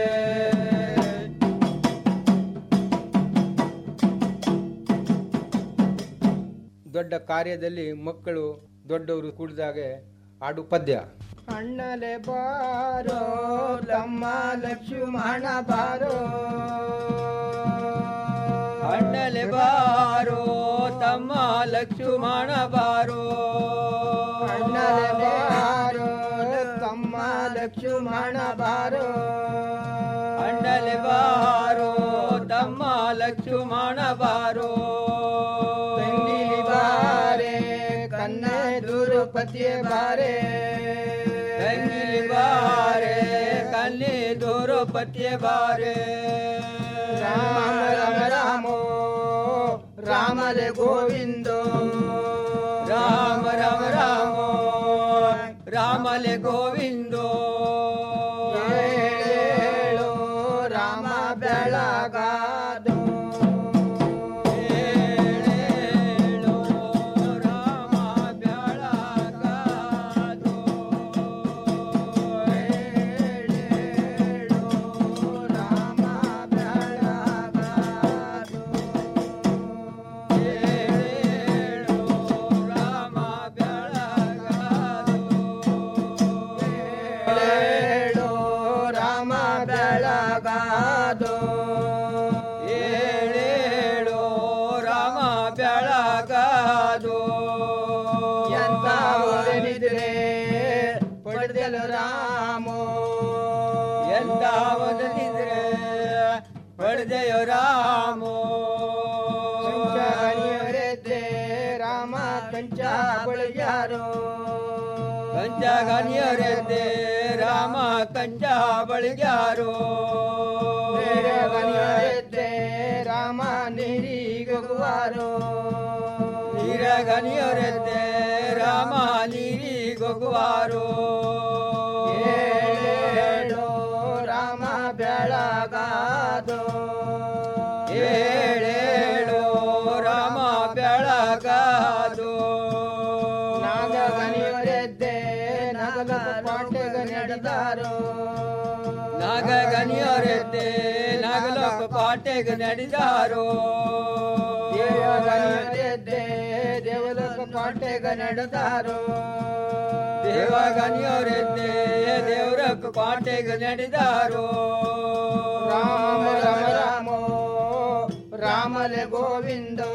ದೊಡ್ಡ ಕಾರ್ಯದಲ್ಲಿ ಮಕ್ಕಳು ದೊಡ್ಡವರು ಕೂಡಿದಾಗೆ ಆಡು ಪದ್ಯ ಅಣ್ಣಲೆ ಬಾರೋ ತಮ್ಮ ಲಕ್ಷ್ಮಣ ಬಾರೋ ಅಣ್ಣಲೆ ಬಾರೋ ತಮ್ಮ ಲಕ್ಷ್ಮಣ ಬಾರೋ ಅಣ್ಣಲೆ ಬಾರೋ ತಮ್ಮ ಲಕ್ಷ್ಮಣ ಬಾರೋ ಅಣ್ಣಲೆ ಬಾರೋ ತಮ್ಮ ಲಕ್ಷ್ಮಣ ಬಾರೋ ತಂಗಿ ಬಾರೆ ಕನ್ನ ದುರುಪತಿಯ ಬಾರೆ ತಂಗಿ ಬಾರೆ ಕನ್ನಿ ದುರುಪತಿಯ ಬಾರೆ ರಾಮ ರಾಮ ರಾಮೋ ರಾಮಲೆ ಗೋವಿಂದೋ ರಾಮ ರಾಮ ರಾಮೋ ರಾಮಲೆ ಗೋವಿಂದೋ ಏಳೇಳು ರಾಮ ಬೆಳಗಾದೋ ಏಳು ರಾಮ ಬೆಳಗಾದೋ ಏಳೇಳು ರಾಮ ಬೆಳಗಾದೋ ಎಂತ ಒದನಿದ್ರೆ ಪಡೆದಲು ರಾಮೋ ಎಂತ ಒದನಿದ್ರೆ ಪಡೆದೆಯೋ ರಾಮೋ ಕಂಚಗನಿಯರೆದ್ದೆ ರಾಮ ಕಂಚ ಬಳಗ್ಯಾರೋ ಕಂಚಗನಿಯರೆದ್ದೆ ರಾಮ ಕಂಚ ಬಳಗ್ಯಾರೋ ಗನಿಯರೆದ್ದೆ ರಾಮ ನೀರಿಗೊಗುವಾರೋ ನೀರಗನಿಯರೆದ್ದೆ ರಾಮ ನೀರಿಗೊಗುವಾರೋ ಏಳೇಳು ರಾಮ ಬೆಳಗಾದೋ ಏಳೇಳು ರಾಮ ಬೆಳಗಾದೋ ನಾಗಗನಿಯರೆದ್ದೆ ನಾಗಲ ಪಾಟೆಗ ನಡೆದಾರೋ ನಾಗಗನಿಯರೆದ್ದೆ ನಾಗಲೋಕ ಪಾಟೆಗ ನಡೆದಾರೋ ದೇವಗನಿಯರೆದ್ದೆ ದೇವಲೋಕ ಕೋಟೆಗೆ ನಡೆದಾರು ದೇವಗನಿಯವರೆದ್ದೆ ದೇವರಕ್ಕ ಕೋಟೆಗೆ ನಡೆದಾರು ರಾಮ ರಾಮ ರಾಮೋ ರಾಮಲೆ ಗೋವಿಂದ